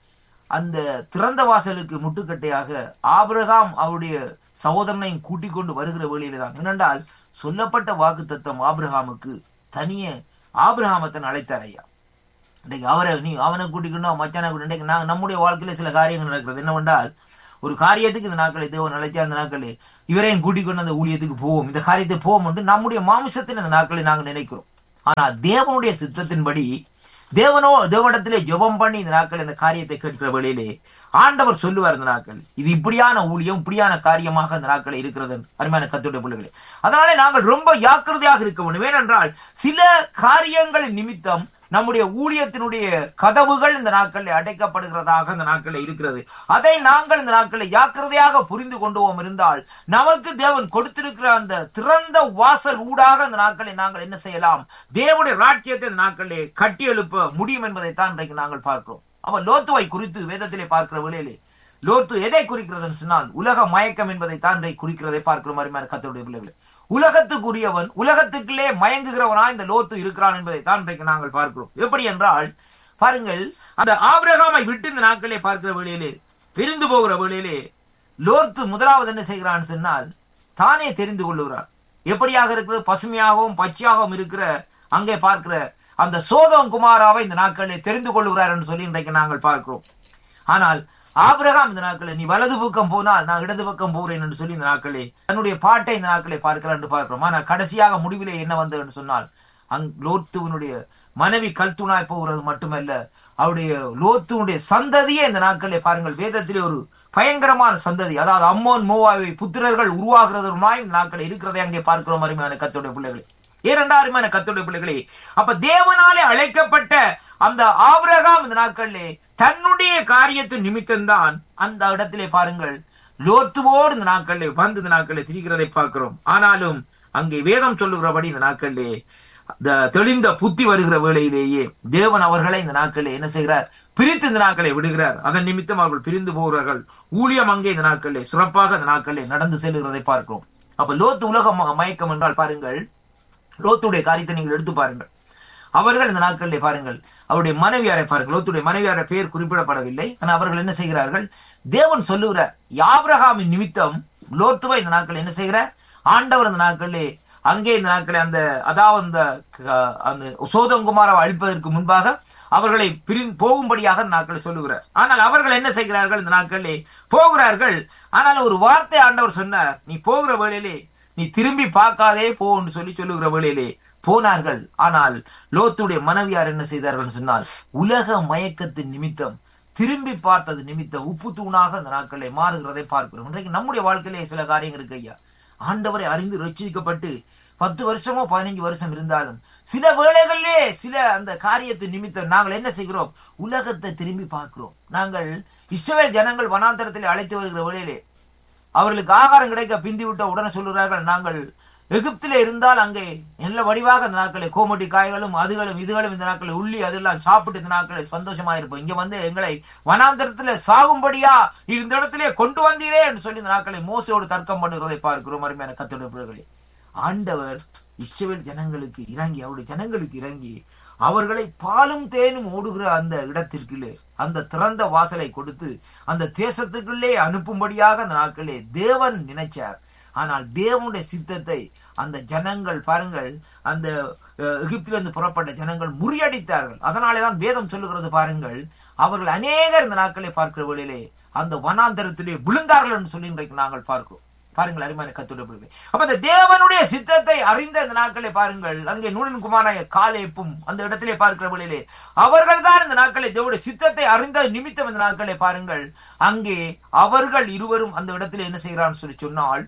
அந்த திறந்த வாசலுக்கு முட்டுக்கட்டையாக ஆபிரகாம் அவருடைய சகோதரனையும் கூட்டிக் கொண்டு வருகிற வேளையில தான் என்னென்றால் சொல்லப்பட்ட வாக்கு தத்தம் ஆபிரகாமுக்கு தனியே ஆபிரகாமத்தன் அழைத்தார் ஐயா இன்னைக்கு அவரை நீ அவனை கூட்டிக்கணும் மச்சானை கூட்டி இன்னைக்கு நாங்கள் நம்முடைய வாழ்க்கையில சில காரியங்கள் நடக்கிறது என்னவென்றால் ஒரு காரியத்துக்கு இந்த நாட்களை தேவன் அழைச்சா அந்த நாட்களே இவரையும் கூட்டிக் கொண்டு அந்த ஊழியத்துக்கு போவோம் இந்த காரியத்தை போவோம் என்று நம்முடைய மாமிசத்தில் இந்த நாட்களை நாங்கள் நினைக்கிறோம் ஆனா தேவனுடைய சித்தத்தின்படி தேவனோ தேவனிடத்திலே ஜெபம் பண்ணி இந்த நாட்கள் இந்த காரியத்தை கேட்கிற வேளையிலே ஆண்டவர் சொல்லுவார் இந்த நாட்கள் இது இப்படியான ஊழியம் இப்படியான காரியமாக இந்த நாட்கள் இருக்கிறது அருமையான கத்துடைய பிள்ளைகளே அதனாலே நாங்கள் ரொம்ப ஜாக்கிரதையாக இருக்க வேண்டும் ஏனென்றால் சில காரியங்களின் நிமித்தம் நம்முடைய ஊழியத்தினுடைய கதவுகள் இந்த நாட்களில் அடைக்கப்படுகிறதாக இந்த நாட்களில் இருக்கிறது அதை நாங்கள் இந்த நாட்களில் ஜாக்கிரதையாக புரிந்து கொண்டுவோம் இருந்தால் நமக்கு தேவன் கொடுத்திருக்கிற அந்த திறந்த வாசல் ஊடாக இந்த நாட்களை நாங்கள் என்ன செய்யலாம் தேவனுடைய ராட்சியத்தை இந்த நாட்களிலே கட்டி எழுப்ப முடியும் என்பதைத்தான் இன்றைக்கு நாங்கள் பார்க்கிறோம் அவ லோத்துவை குறித்து வேதத்திலே பார்க்கிற வேளையிலே லோத்து எதை குறிக்கிறதுன்னு சொன்னால் உலக மயக்கம் என்பதை தான் இன்றைக்கு குறிக்கிறதை பார்க்கிறோம் அருமையான கத்தருடைய பிள்ளைகளே உலகத்துக்குரியவன் உலகத்துக்குள்ளே மயங்குகிறவனா இந்த லோத்து இருக்கிறான் என்பதை தான் இன்றைக்கு நாங்கள் பார்க்கிறோம் எப்படி என்றால் பாருங்கள் அந்த ஆபிரகாமை விட்டு இந்த நாட்களே பார்க்கிற வேளையிலே பிரிந்து போகிற வேளையிலே லோத்து முதலாவது என்ன செய்கிறான் சொன்னால் தானே தெரிந்து கொள்ளுகிறான் எப்படியாக இருக்கிறது பசுமையாகவும் பச்சையாகவும் இருக்கிற அங்கே பார்க்கிற அந்த சோதம் குமாராவை இந்த நாட்களில் தெரிந்து கொள்ளுகிறார் என்று சொல்லி இன்றைக்கு நாங்கள் பார்க்கிறோம் ஆனால் ஆபிரகாம் இந்த நாட்களில் நீ வலது பக்கம் போனால் நான் இடது பக்கம் போகிறேன் என்று சொல்லி இந்த நாட்களே தன்னுடைய பாட்டை இந்த நாட்களை பார்க்கிறான் என்று பார்க்கிறோம் ஆனால் கடைசியாக முடிவிலே என்ன வந்தது என்று சொன்னால் அங் லோத்துவனுடைய மனைவி கல்துணாய் போகிறது மட்டுமல்ல அவருடைய லோத்துவனுடைய சந்ததியே இந்த நாட்களிலே பாருங்கள் வேதத்திலே ஒரு பயங்கரமான சந்ததி அதாவது அம்மோன் மோவாவை புத்திரர்கள் உருவாகிறதுமாய் இந்த நாட்களில் இருக்கிறதை அங்கே பார்க்கிறோம் அருமையான கத்தோடைய பிள்ளைகளே ஏனென்றா அருமையான கத்தோடைய பிள்ளைகளே அப்ப தேவனாலே அழைக்கப்பட்ட அந்த ஆபிரகாம் இந்த நாட்களிலே தன்னுடைய காரியத்தின் நிமித்தம்தான் அந்த இடத்திலே பாருங்கள் லோத்துவோடு இந்த நாட்களிலே வந்து இந்த நாட்களிலே திரிகிறதை பார்க்கிறோம் ஆனாலும் அங்கே வேதம் சொல்லுகிறபடி இந்த நாட்களிலே இந்த தெளிந்த புத்தி வருகிற வேளையிலேயே தேவன் அவர்களை இந்த நாட்களிலே என்ன செய்கிறார் பிரித்து இந்த நாட்களை விடுகிறார் அதன் நிமித்தம் அவர்கள் பிரிந்து போகிறார்கள் ஊழியம் அங்கே இந்த நாட்களிலே சிறப்பாக இந்த நாட்களிலே நடந்து செல்லுகிறதை பார்க்கிறோம் அப்ப லோத்து உலக ம- மயக்கம் என்றால் பாருங்கள் லோத்துடைய காரியத்தை நீங்கள் எடுத்து பாருங்கள் அவர்கள் இந்த நாட்களிலே பாருங்கள் அவருடைய மனைவியாரை பாருங்கள் லோத்துடைய மனைவியார பெயர் குறிப்பிடப்படவில்லை ஆனால் அவர்கள் என்ன செய்கிறார்கள் தேவன் சொல்லுகிறார் யாபிரகாமின் நிமித்தம் லோத்துவை இந்த நாட்கள் என்ன செய்கிறார் ஆண்டவர் இந்த நாட்களிலே அங்கே இந்த நாட்களே அந்த அதாவது அந்த க- அந்த சோதங்குமாரை அழிப்பதற்கு முன்பாக அவர்களை பிரி போகும்படியாக இந்த நாட்களை சொல்லுகிறார் ஆனால் அவர்கள் என்ன செய்கிறார்கள் இந்த நாட்களிலே போகிறார்கள் ஆனால் ஒரு வார்த்தை ஆண்டவர் சொன்னார் நீ போகிற வேளையிலே நீ திரும்பி பார்க்காதே போ என்று சொல்லி சொல்லுகிற வேளையிலே போனார்கள் ஆனால் லோத்துடைய மனைவியார் என்ன செய்தார்கள் சொன்னால் உலக மயக்கத்தின் நிமித்தம் திரும்பி பார்த்தது நிமித்தம் உப்பு தூணாக அந்த நாட்களை மாறுகிறதை பார்க்கிறோம் இன்றைக்கு நம்முடைய வாழ்க்கையிலே சில காரியங்கள் இருக்கு ஐயா ஆண்டவரை அறிந்து ரட்சிக்கப்பட்டு பத்து வருஷமோ பதினஞ்சு வருஷம் இருந்தாலும் சில வேளைகளிலே சில அந்த காரியத்தின் நிமித்தம் நாங்கள் என்ன செய்கிறோம் உலகத்தை திரும்பி பார்க்கிறோம் நாங்கள் இஸ்ரவேல் ஜனங்கள் வனாந்தரத்தில் அழைத்து வருகிற வேளையிலே அவர்களுக்கு ஆகாரம் கிடைக்க பிந்தி விட்ட உடனே சொல்லுகிறார்கள் நாங்கள் எகிப்திலே இருந்தால் அங்கே நல்ல வடிவாக இந்த நாட்களை கோமட்டி காய்களும் அதுகளும் இதுகளும் இந்த நாட்களை உள்ளி அதெல்லாம் சாப்பிட்டு இந்த நாட்களை சந்தோஷமா இருப்போம் இங்க வந்து எங்களை வனாந்தரத்துல சாகும்படியா இந்த இடத்திலே கொண்டு வந்தீரே என்று சொல்லி இந்த நாட்களை மோசையோடு தர்க்கம் பண்ணுகிறதை பார்க்கிறோம் அருமையான கத்தோட பிள்ளைகளே ஆண்டவர் இஸ்ரவேல் ஜனங்களுக்கு இறங்கி அவருடைய ஜனங்களுக்கு இறங்கி அவர்களை பாலும் தேனும் ஓடுகிற அந்த இடத்திற்குள்ளே அந்த திறந்த வாசலை கொடுத்து அந்த தேசத்துக்குள்ளே அனுப்பும்படியாக அந்த நாட்களே தேவன் நினைச்சார் ஆனால் தேவனுடைய சித்தத்தை அந்த ஜனங்கள் பாருங்கள் அந்த அஹ், எகிப்திலிருந்து புறப்பட்ட ஜனங்கள் முறியடித்தார்கள் அதனாலே தான் வேதம் சொல்லுகிறது பாருங்கள் அவர்கள் அநேகர் இந்த நாட்களை பார்க்கிற வேளையிலே அந்த வனாந்தரத்திலே விழுந்தார்கள் என்று சொல்லி இன்றைக்கு நாங்கள் பார்க்கிறோம் பாருங்கள் அருமையான கத்துடைய அப்ப இந்த தேவனுடைய சித்தத்தை அறிந்த இந்த நாட்களை பாருங்கள் அங்கே நூலின் குமாராய காலேப்பும் அந்த இடத்திலே பார்க்கிற வேளையிலே அவர்கள் தான் இந்த நாட்களை தேவனுடைய சித்தத்தை அறிந்த நிமித்தம் இந்த நாட்களை பாருங்கள் அங்கே அவர்கள் இருவரும் அந்த இடத்திலே என்ன செய்கிறான்னு சொல்லி சொன்னால்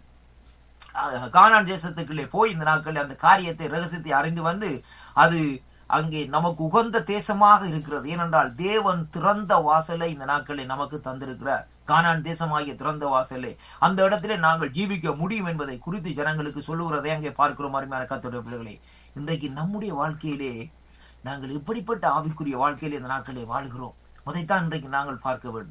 அஹ், கானான் தேசத்துக்குள்ளே போய் இந்த நாட்களில் அந்த காரியத்தை ரகசியத்தை அறிந்து வந்து அது அங்கே நமக்கு உகந்த தேசமாக இருக்கிறது ஏனென்றால் தேவன் திறந்த வாசலை இந்த நாட்களில் நமக்கு தந்திருக்கிறார் கானான் தேசமாகிய திறந்த வாசலே அந்த இடத்திலே நாங்கள் ஜீவிக்க முடியும் என்பதை குறித்து ஜனங்களுக்கு சொல்லுகிறதை அங்கே பார்க்கிறோம் அருமையான கத்தோடைய பிள்ளைகளே இன்றைக்கு நம்முடைய வாழ்க்கையிலே நாங்கள் எப்படிப்பட்ட ஆவிக்குரிய வாழ்க்கையிலே இந்த நாட்களே வாழ்கிறோம் அதைத்தான் இன்றைக்கு நாங்கள் பார்க்க வேண்டும்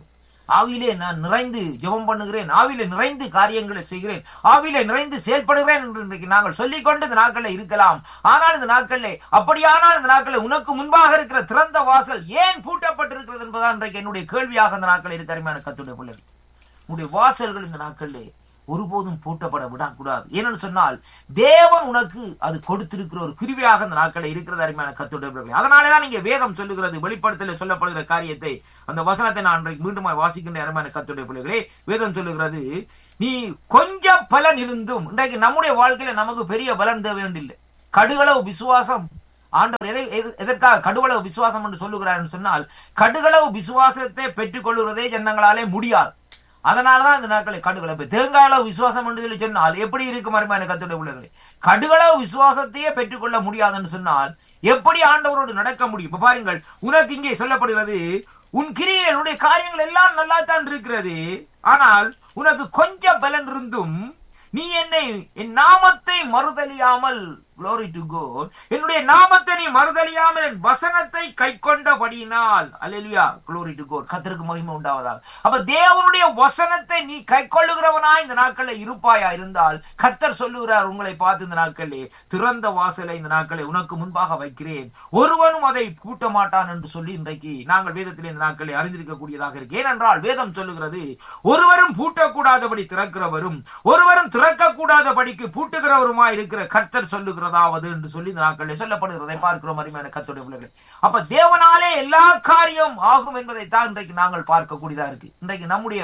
ஆவியிலே நான் நிறைந்து ஜெபம் பண்ணுகிறேன் ஆவியிலே நிறைந்து காரியங்களை செய்கிறேன் ஆவியிலே நிறைந்து செயல்படுகிறேன் என்று இன்றைக்கு நாங்கள் சொல்லிக்கொண்டு இந்த நாட்களில் இருக்கலாம் ஆனால் இந்த நாட்களிலே அப்படியானால் இந்த நாட்களில் உனக்கு முன்பாக இருக்கிற திறந்த வாசல் ஏன் பூட்டப்பட்டிருக்கிறது என்பதுதான் இன்றைக்கு என்னுடைய கேள்வியாக இந்த நாட்களில் இருக்கிற அருமையான கத்துடைய பிள்ளைகள் உன்னுடைய வாசல்கள் இந்த நாட்களிலே ஒருபோதும் பூட்டப்பட விடக்கூடாது ஏனென்று சொன்னால் தேவன் உனக்கு அது கொடுத்திருக்கிற ஒரு கிருவியாக இந்த நாட்களில் இருக்கிறது அருமையான கத்துடைய அதனாலேதான் இங்கே வேதம் சொல்லுகிறது வெளிப்படுத்தல சொல்லப்படுகிற காரியத்தை அந்த வசனத்தை நான் இன்றைக்கு மீண்டும் வாசிக்கின்ற அருமையான கத்துடைய பிள்ளைகளே வேதம் சொல்லுகிறது நீ கொஞ்சம் பலன் இருந்தும் இன்றைக்கு நம்முடைய வாழ்க்கையில நமக்கு பெரிய பலன் தேவை வேண்டில்லை கடுகளவு விசுவாசம் ஆண்டவர் எதை எது- எதற்காக கடுகளவு விசுவாசம் என்று சொல்லுகிறார் என்று சொன்னால் கடுகளவு விசுவாசத்தை பெற்றுக் கொள்கிறதே ஜனங்களாலே முடியாது அதனாலதான் இந்த நாட்களை கடுகளவு தேங்காய் அளவு விசுவாசம் என்று சொல்லி சொன்னால் எப்படி இருக்கும் அருமையான கத்துடைய பிள்ளைகளே கடுகளவு விசுவாசத்தையே பெற்றுக்கொள்ள முடியாதுன்னு சொன்னால் எப்படி ஆண்டவரோடு நடக்க முடியும் இப்ப பாருங்கள் உனக்கு இங்கே சொல்லப்படுகிறது உன் கிரியைகள் உன்னுடைய காரியங்கள் எல்லாம் நல்லா தான் இருக்கிறது ஆனால் உனக்கு கொஞ்சம் பலன் இருந்தும் நீ என்னை என் நாமத்தை மறுதலியாமல் glory to God என்னுடைய நாமத்தை நீ மறுதலியாமல் என் வசனத்தை கை கொண்டபடியினால் அல்லேலூயா glory to God கத்தருக்கு மகிமை உண்டாவதாக அப்ப தேவனுடைய வசனத்தை நீ கை கொள்ளுகிறவனாய் இந்த நாட்களில் இருப்பாயா இருந்தால் கத்தர் சொல்லுகிறார் உங்களை பார்த்து இந்த நாட்களிலே திறந்த வாசலை இந்த நாட்களை உனக்கு முன்பாக வைக்கிறேன் ஒருவனும் அதை பூட்ட மாட்டான் என்று சொல்லி இன்றைக்கு நாங்கள் வேதத்திலே இந்த நாட்களை அறிந்திருக்கக்கூடியதாக இருக்கு ஏனென்றால் வேதம் சொல்லுகிறது ஒருவரும் பூட்டக்கூடாதபடி திறக்கிறவரும் ஒருவரும் திறக்கக்கூடாதபடிக்கு பூட்டுகிறவருமாய் இருக்கிற கர்த்தர் சொல்லுகிறதாவது என்று சொல்லி இந்த நாட்களில் சொல்லப்படுகிறதை பார்க்கிறோம் அருமையான கர்த்தருடைய பிள்ளைகளை அப்ப தேவனாலே எல்லா காரியம் ஆகும் என்பதை தான் இன்றைக்கு நாங்கள் பார்க்கக்கூடியதா இருக்கு இன்றைக்கு நம்முடைய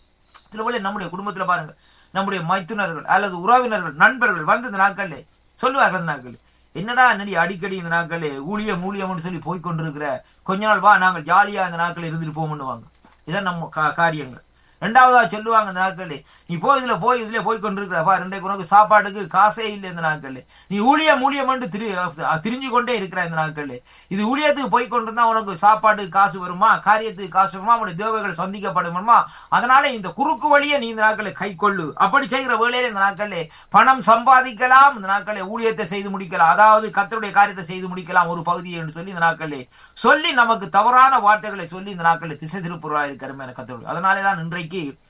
சில வேளை நம்முடைய குடும்பத்துல பாருங்க நம்முடைய மைத்துனர்கள் அல்லது உறவினர்கள் நண்பர்கள் வந்து இந்த நாட்கள்ல சொல்லுவார்கள் இந்த நாட்கள் என்னடா என்னடி அடிக்கடி இந்த நாட்களே ஊழியம் ஊழியம்னு சொல்லி போய் கொண்டிருக்கிற கொஞ்ச நாள் வா நாங்கள் ஜாலியா இந்த நாட்கள் இருந்துட்டு போவோம்னுவாங்க இதான் நம்ம கா- காரியங்கள் ரெண்டாவதா சொல்லுவாங்க இந்த நாட்களே நீ போய் இதுல போய் இதுல போய் கொண்டிருக்கிறப்பா ரெண்டைக்கு உனக்கு சாப்பாட்டுக்கு காசே இல்லை இந்த நாட்கள்ல நீ ஊழியம் ஊழியம் திரி திரிஞ்சு கொண்டே இருக்கிற இந்த நாட்கள்ல இது ஊழியத்துக்கு போய் கொண்டிருந்தா உனக்கு சாப்பாட்டுக்கு காசு வருமா காரியத்துக்கு காசு வருமா உன்னுடைய தேவைகள் சந்திக்கப்படுமா அதனால இந்த குறுக்கு வழியை நீ இந்த நாட்களை கை கொள்ளு அப்படி செய்கிற வேளையில இந்த நாட்களிலே பணம் சம்பாதிக்கலாம் இந்த நாட்களை ஊழியத்தை செய்து முடிக்கலாம் அதாவது கத்தருடைய காரியத்தை செய்து முடிக்கலாம் ஒரு பகுதியை என்று சொல்லி இந்த நாட்களிலே சொல்லி நமக்கு தவறான வார்த்தைகளை சொல்லி இந்த நாட்களில் திசை திருப்புறா இருக்கிற கத்தருடைய அதனாலே தான் இன்றைக்கு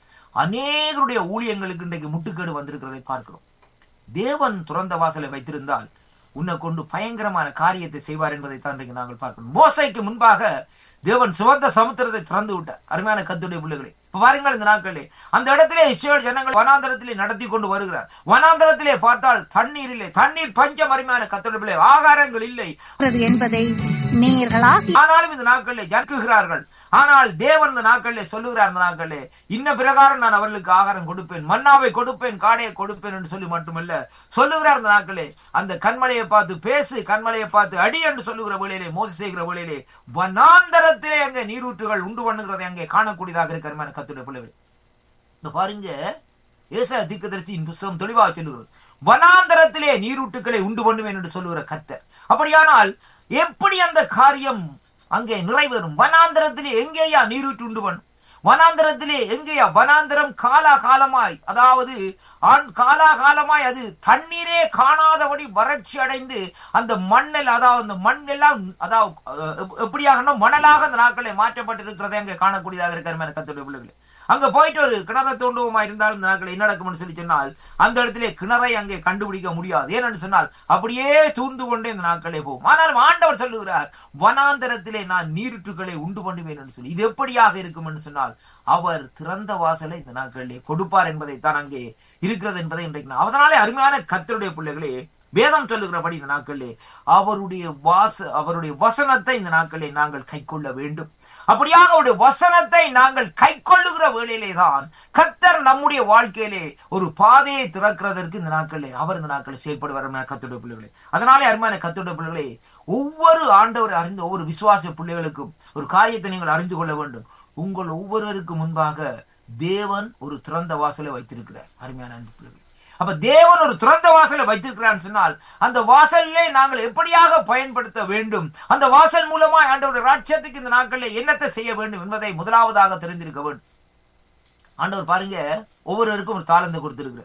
அநேகருடைய ஊழியங்களுக்கு இன்றைக்கு முட்டுக்கேடு வந்திருக்கிறதை பார்க்கிறோம் தேவன் துறந்த வாசலை வைத்திருந்தால் உன்னை கொண்டு பயங்கரமான காரியத்தை செய்வார் என்பதை தான் இன்றைக்கு நாங்கள் பார்க்கணும் மோசைக்கு முன்பாக தேவன் சிவந்த சமுத்திரத்தை திறந்து விட்டார் அருமையான கத்துடைய பிள்ளைகளே இப்ப பாருங்கள் இந்த நாட்களே அந்த இடத்திலே இஸ்ரேல் ஜனங்கள் வனாந்தரத்திலே நடத்தி கொண்டு வருகிறார் வனாந்தரத்திலே பார்த்தால் தண்ணீர் இல்லை தண்ணீர் பஞ்சம் அருமையான கத்துடைய பிள்ளை ஆகாரங்கள் இல்லை இருக்கிறது என்பதை நேயர்களாகி ஆனாலும் இந்த நாட்களிலே ஜக்குகிறார்கள் ஆனால் தேவன் இந்த நாட்களிலே சொல்லுகிறார் இந்த நாட்களிலே இன்ன பிரகாரம் நான் அவர்களுக்கு ஆகாரம் கொடுப்பேன் மன்னாவை கொடுப்பேன் காடையை கொடுப்பேன் என்று சொல்லி மட்டுமல்ல சொல்லுகிறார் இந்த நாட்களே அந்த கண்மலையை பார்த்து பேசு கண்மலையை பார்த்து அடி என்று சொல்லுகிற வேளையிலே மோசி செய்கிற வேளையிலே வனாந்தரத்திலே அங்கே நீரூற்றுகள் உண்டு பண்ணுகிறதை அங்கே காணக்கூடியதாக இருக்கிற கத்துடைய பிள்ளைகள் இந்த பாருங்க ஏசா தீர்க்கதரிசியின் புஸ்தகம் தெளிவாக சொல்லுகிறது வனாந்தரத்திலே நீரூட்டுகளை உண்டு பண்ணுவேன் என்று சொல்லுகிற கர்த்தர் அப்படியானால் எப்படி அந்த காரியம் அங்கே நிறைவேறும் வனாந்தரத்திலே எங்கேயா நீரூற்று உண்டு பண்ணும் வனாந்தரத்திலே எங்கேயா வனாந்தரம் காலா காலமாய் அதாவது ஆண் காலா காலமாய் அது தண்ணீரே காணாதபடி வறட்சி அடைந்து அந்த மண்ணில் அதாவது அந்த மண் எல்லாம் அதாவது அஹ், எப்படியாக மணலாக அந்த நாட்களை மாற்றப்பட்டிருக்கிறதை அங்கே காணக்கூடியதாக இருக்கிற கத்துடைய பிள்ளைகளே அங்க போயிட்டு ஒரு கிணறை தோண்டுவோமா இருந்தாலும் இந்த நாட்கள் என்ன நடக்கும்னு சொல்லி சொன்னால் அந்த இடத்திலே கிணறை அங்கே கண்டுபிடிக்க முடியாது ஏனென்று சொன்னால் அப்படியே தூர்ந்து கொண்டே இந்த நாட்களே போகும் ஆனாலும் ஆண்டவர் சொல்லுகிறார் வனாந்தரத்திலே நான் நீருற்றுகளை உண்டு பண்ணுவேன் என்று சொல்லி இது எப்படியாக இருக்கும் என்று சொன்னால் அவர் திறந்த வாசலை இந்த நாட்களிலே கொடுப்பார் என்பதை தான் அங்கே இருக்கிறது என்பதை இன்றைக்கு நான் அதனாலே அருமையான கத்தருடைய பிள்ளைகளே வேதம் சொல்லுகிறபடி இந்த நாட்களிலே அவருடைய வாச அவருடைய வசனத்தை இந்த நாட்களிலே நாங்கள் கைக்கொள்ள வேண்டும் அப்படியாக அவருடைய வசனத்தை நாங்கள் கைக்கொள்ளுகிற வேளையிலே தான் கத்தர் நம்முடைய வாழ்க்கையிலே ஒரு பாதையை திறக்கிறதற்கு இந்த நாட்களிலே அவர் இந்த நாட்களில் செயல்படுவார் அருமையான கத்துடைய பிள்ளைகளே அதனாலே அருமையான கத்துடைய பிள்ளைகளே ஒவ்வொரு ஆண்டவர் அறிந்த ஒவ்வொரு விசுவாச பிள்ளைகளுக்கும் ஒரு காரியத்தை நீங்கள் அறிந்து கொள்ள வேண்டும் உங்கள் ஒவ்வொருவருக்கு முன்பாக தேவன் ஒரு திறந்த வாசலை வைத்திருக்கிறார் அருமையான அன்பு பிள்ளைகளே அப்ப தேவன் ஒரு திறந்த வாசலை வைத்திருக்கிறான்னு சொன்னால் அந்த வாசலிலே நாங்கள் எப்படியாக பயன்படுத்த வேண்டும் அந்த வாசல் மூலமாய் ஆண்டவருடைய ராட்சியத்துக்கு இந்த நாட்களில் என்னத்தை செய்ய வேண்டும் என்பதை முதலாவதாக தெரிந்திருக்க வேண்டும் ஆண்டவர் பாருங்க ஒவ்வொருவருக்கும் ஒரு தாளந்து கொடுத்திருக்கிறார்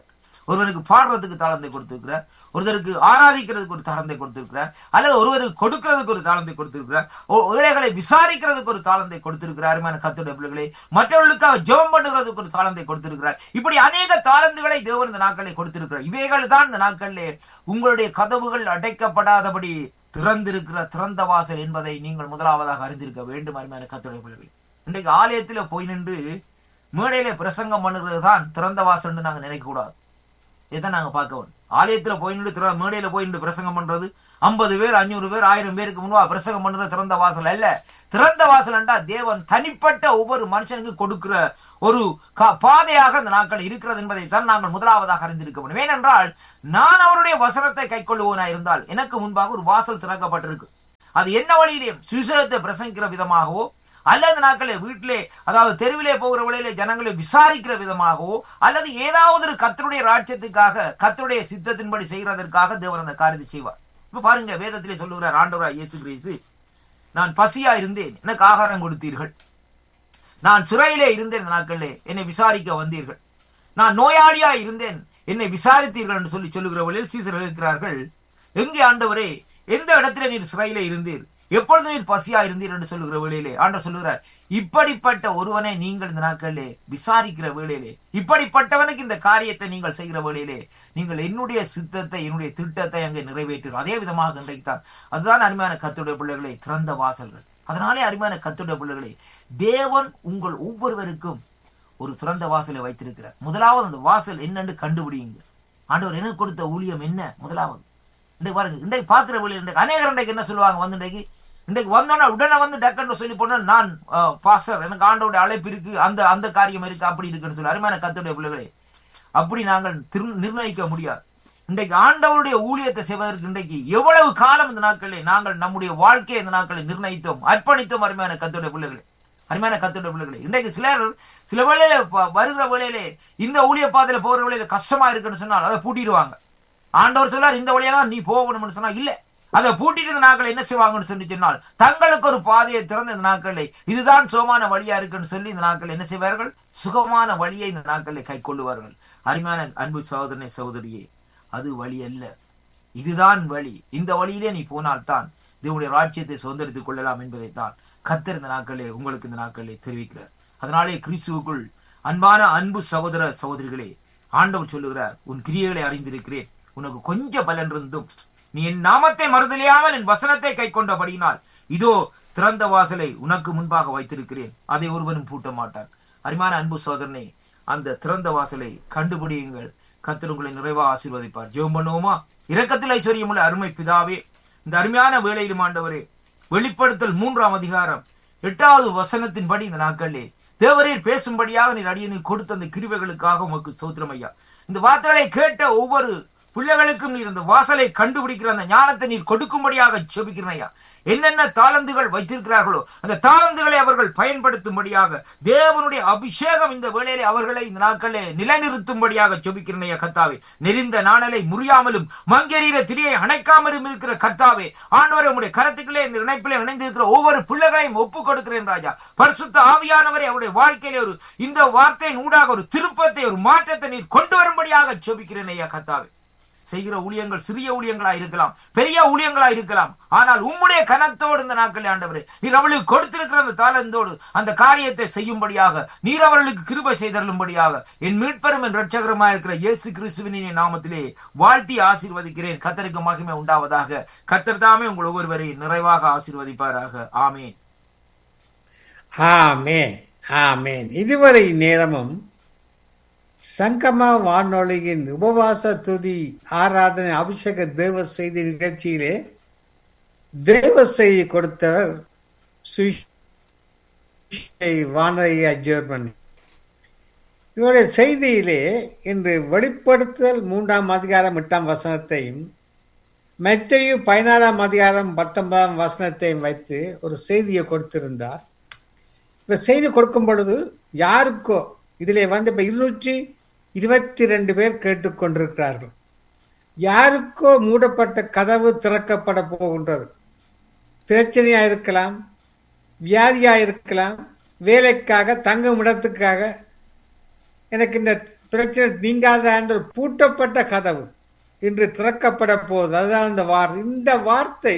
ஒருவனுக்கு பாடுறதுக்கு தாளந்தை கொடுத்திருக்கிறார் ஒருத்தருக்கு ஆராதிக்கிறதுக்கு ஒரு தாளந்தை கொடுத்திருக்கிறார் அல்லது ஒருவருக்கு கொடுக்கிறதுக்கு ஒரு தாளந்தை கொடுத்திருக்கிறார் ஒ- ஏழைகளை விசாரிக்கிறதுக்கு ஒரு தாளந்தை கொடுத்திருக்கிறார் அருமையான கத்துடைய பிள்ளைகளே மற்றவர்களுக்காக ஜெபம் பண்ணுகிறதுக்கு ஒரு தாளந்தை கொடுத்திருக்கிறார் இப்படி அநேக தாளந்துகளை தேவன் இந்த நாட்களை கொடுத்திருக்கிறார் இவைகள் தான் இந்த நாட்களிலே உங்களுடைய கதவுகள் அடைக்கப்படாதபடி திறந்திருக்கிற திறந்த வாசல் என்பதை நீங்கள் முதலாவதாக அறிந்திருக்க வேண்டும் அருமையான கத்துடைய பிள்ளைகளே இன்றைக்கு ஆலயத்துல போய் நின்று மேடையில பிரசங்கம் பண்ணுறது தான் திறந்த வாசல்னு நாங்க நினைக்க கூடாது இதை நாங்க பார்க்க வேண்டும் ஆலயத்துல போய் நின்று திற மேடையில போய் நின்று பிரசங்கம் பண்றது ஐம்பது பேர் அஞ்சூறு பேர் ஆயிரம் பேருக்கு முன்பா பிரசங்கம் பண்றது திறந்த வாசல் அல்ல திறந்த வாசல் என்றா தேவன் தனிப்பட்ட ஒவ்வொரு மனுஷனுக்கு கொடுக்கிற ஒரு கா- பாதையாக இந்த நாட்கள் இருக்கிறது என்பதைத்தான் நாங்கள் முதலாவதாக அறிந்திருக்க வேண்டும் ஏனென்றால் நான் அவருடைய வசனத்தை கைக்கொள்ளுவோனா இருந்தால் எனக்கு முன்பாக ஒரு வாசல் திறக்கப்பட்டிருக்கு அது என்ன வழியிலே சுவிசேஷத்தை பிரசங்கிக்கிற விதமாகவோ அல்லது நாட்களே வீட்டிலே அதாவது தெருவிலே போகிற வழியிலே ஜனங்களை விசாரிக்கிற விதமாகவோ அல்லது ஏதாவது ஒரு கத்தருடைய ராஜ்யத்துக்காக கத்தருடைய சித்தத்தின்படி செய்கிறதற்காக தேவன் அந்த காரியத்தை செய்வார் இப்ப பாருங்க வேதத்திலே சொல்லுகிறார் ஆண்டவரா இயேசு கிறிஸ்து நான் பசியா இருந்தேன் எனக்கு ஆகாரம் கொடுத்தீர்கள் நான் சிறையிலே இருந்தேன் இந்த நாட்களிலே என்னை விசாரிக்க வந்தீர்கள் நான் நோயாளியா இருந்தேன் என்னை விசாரித்தீர்கள் என்று சொல்லி சொல்லுகிற வழியில் சீசர் இருக்கிறார்கள் எங்கே ஆண்டவரே எந்த இடத்துல நீர் சிறையிலே இருந்தீர் எப்பொழுது நீர் பசியா இருந்தீர் என்று சொல்லுகிற வேளையிலே ஆண்டவர் சொல்லுகிறார் இப்படிப்பட்ட ஒருவனை நீங்கள் இந்த நாட்களிலே விசாரிக்கிற வேளையிலே இப்படிப்பட்டவனுக்கு இந்த காரியத்தை நீங்கள் செய்கிற வேளையிலே நீங்கள் என்னுடைய சித்தத்தை என்னுடைய திட்டத்தை அங்கே நிறைவேற்றுகிறோம் அதே விதமாக இன்றைக்கு தான் அதுதான் அருமையான கத்துடைய பிள்ளைகளை திறந்த வாசல்கள் அதனாலே அருமையான கத்துடைய பிள்ளைகளே தேவன் உங்கள் ஒவ்வொருவருக்கும் ஒரு திறந்த வாசலை வைத்திருக்கிறார் முதலாவது அந்த வாசல் என்னன்னு கண்டுபிடிங்க ஆண்டவர் எனக்கு கொடுத்த ஊழியம் என்ன முதலாவது இன்றைக்கு பாருங்க இன்றைக்கு பார்க்கிற வழி இன்றைக்கு அநேகர் இன்றைக்கு என்ன சொல்லுவாங்க வந்து இன்றைக்கு இன்றைக்கு வந்தோன்னா உடனே வந்து டக்குன்னு சொல்லி போனா நான் பாஸ்டர் எனக்கு ஆண்டோட அழைப்பு இருக்கு அந்த அந்த காரியம் இருக்கு அப்படி இருக்குன்னு சொல்லி அருமையான கத்துடைய பிள்ளைகளே அப்படி நாங்கள் திரு- நிர்ணயிக்க முடியாது இன்றைக்கு ஆண்டவருடைய ஊழியத்தை செய்வதற்கு இன்றைக்கு எவ்வளவு காலம் இந்த நாட்களில் நாங்கள் நம்முடைய வாழ்க்கையை இந்த நாட்களில் நிர்ணயித்தோம் அர்ப்பணித்தோம் அருமையான கத்துடைய பிள்ளைகளே அருமையான கத்துடைய பிள்ளைகளே இன்றைக்கு சிலர் சில வேளையில ப- வருகிற வேளையிலே இந்த ஊழிய பாதையில போகிற வேளையில கஷ்டமா இருக்குன்னு சொன்னால் அதை பூட்டிடுவாங்க ஆண்டவர் சொல்லார் இந்த வழியா தான் நீ போகணும்னு சொன்னா இல்ல அதை பூட்டிட்டு இந்த நாட்கள் என்ன செய்வாங்கன்னு சொல்லி சொன்னால் தங்களுக்கு ஒரு பாதையை திறந்த இந்த நாட்களில் இதுதான் சுகமான வழியா இருக்குன்னு சொல்லி இந்த நாட்கள் என்ன செய்வார்கள் சுகமான வழியை இந்த நாட்களில் கை கொள்ளுவார்கள் அருமையான அன்பு சகோதரனை சகோதரியே அது வழி அல்ல இதுதான் வழி இந்த வழியிலே நீ போனால்தான் தேவனுடைய ராஜ்யத்தை சுதந்திரித்துக் கொள்ளலாம் என்பதைத்தான் கத்தர் இந்த நாட்களே உங்களுக்கு இந்த நாட்களே தெரிவிக்கிறார் அதனாலே கிறிஸ்துவுக்குள் அன்பான அன்பு சகோதர சகோதரிகளே ஆண்டவர் சொல்லுகிறார் உன் கிரியைகளை அறிந்திருக்கிறேன் உனக்கு கொஞ்சம் பலன் இருந்தும் நீ என் நாமத்தை மறுதலியாமல் என் வசனத்தை கை கொண்டபடியினால் இதோ திறந்த வாசலை உனக்கு முன்பாக வைத்திருக்கிறேன் அதை ஒருவனும் பூட்ட மாட்டான் அருமையான அன்பு சோதரனே அந்த திறந்த வாசலை கண்டுபிடியுங்கள் கர்த்தர் உங்களை நிறைவா ஆசீர்வதிப்பார் ஜெபம் பண்ணுவோமா இரக்கத்தில் ஐஸ்வர்யமுள்ள அருமை பிதாவே இந்த அருமையான வேலையிலும் ஆண்டவரே வெளிப்படுத்தல் மூன்றாம் அதிகாரம் எட்டாவது வசனத்தின்படி இந்த நாட்களிலே தேவரீர் பேசும்படியாக நீர் அடியனுக்கு கொடுத்த அந்த கிருபைகளுக்காக உமக்கு ஸ்தோத்திரம் ஐயா இந்த வார்த்தைகளை கேட்ட ஒவ்வொரு பிள்ளைகளுக்கும் நீர் இந்த வாசலை கண்டுபிடிக்கிற அந்த ஞானத்தை நீர் கொடுக்கும்படியாக செபிக்கிறேன் ஐயா என்னென்ன தாளந்துகள் வைத்திருக்கிறார்களோ அந்த தாளந்துகளை அவர்கள் பயன்படுத்தும்படியாக தேவனுடைய அபிஷேகம் இந்த வேளையிலே அவர்களை இந்த நாட்களே நிலைநிறுத்தும்படியாக செபிக்கிறேன் ஐயா கத்தாவே நெறிந்த நாணலை முறியாமலும் மங்கெறிகிற திரியை அணைக்காமலும் இருக்கிற கர்த்தாவே ஆண்டவரே உடைய கரத்துக்களே இந்த இணைப்பிலே இணைந்திருக்கிற ஒவ்வொரு பிள்ளைகளையும் ஒப்புக் கொடுக்கிறேன் ராஜா பரிசுத்த ஆவியானவரை அவருடைய வாழ்க்கையிலே ஒரு இந்த வார்த்தையின் ஊடாக ஒரு திருப்பத்தை ஒரு மாற்றத்தை நீர் கொண்டு வரும்படியாக செபிக்கிறேன் ஐயா கத்தாவே செய்கிற ஊழியங்கள் சிறிய ஊழியங்களா இருக்கலாம் பெரிய ஊழியங்களா இருக்கலாம் ஆனால் உம்முடைய கனத்தோடு இந்த நாட்கள் ஆண்டவரே நீர் அவளுக்கு கொடுத்திருக்கிற அந்த தாளந்தோடு அந்த காரியத்தை செய்யும்படியாக நீர் அவர்களுக்கு கிருபை செய்தருளும்படியாக என் மீட்பெரும் என் ரட்சகரமா இருக்கிற இயேசு கிறிஸ்துவின் நாமத்திலே வாழ்த்தி ஆசீர்வதிக்கிறேன் கத்தருக்கு மகிமை உண்டாவதாக கத்தர் தாமே உங்கள் ஒவ்வொருவரையும் நிறைவாக ஆசீர்வதிப்பாராக ஆமேன் ஆமேன் ஆமேன் இதுவரை நேரமும் சங்கம வானொலியின் உபவாச துதி ஆராதனை அபிஷேக தேவ செய்தி நிகழ்ச்சியிலே தேவ செய்தி கொடுத்தவர் சுவிசேஷ வானொலியா ஜெர்மனி இவருடைய செய்தியிலே இன்று வெளிப்படுத்துதல் மூன்றாம் அதிகாரம் எட்டாம் வசனத்தையும் மத்தையு பதினாறாம் அதிகாரம் பத்தொன்பதாம் வசனத்தையும் வைத்து ஒரு செய்தியை கொடுத்திருந்தார் இந்த செய்தி கொடுக்கும் பொழுது யாருக்கோ இதிலே வந்து இப்ப இருநூற்றி இருபத்தி ரெண்டு பேர் கேட்டுக்கொண்டிருக்கிறார்கள் யாருக்கோ மூடப்பட்ட கதவு திறக்கப்பட போகின்றது பிரச்சனையா இருக்கலாம் வியாதியா இருக்கலாம் வேலைக்காக தங்கும் இடத்துக்காக எனக்கு இந்த பிரச்சனை நீங்காத என்ற பூட்டப்பட்ட கதவு இன்று திறக்கப்பட போகுது அதுதான் இந்த வார் இந்த வார்த்தை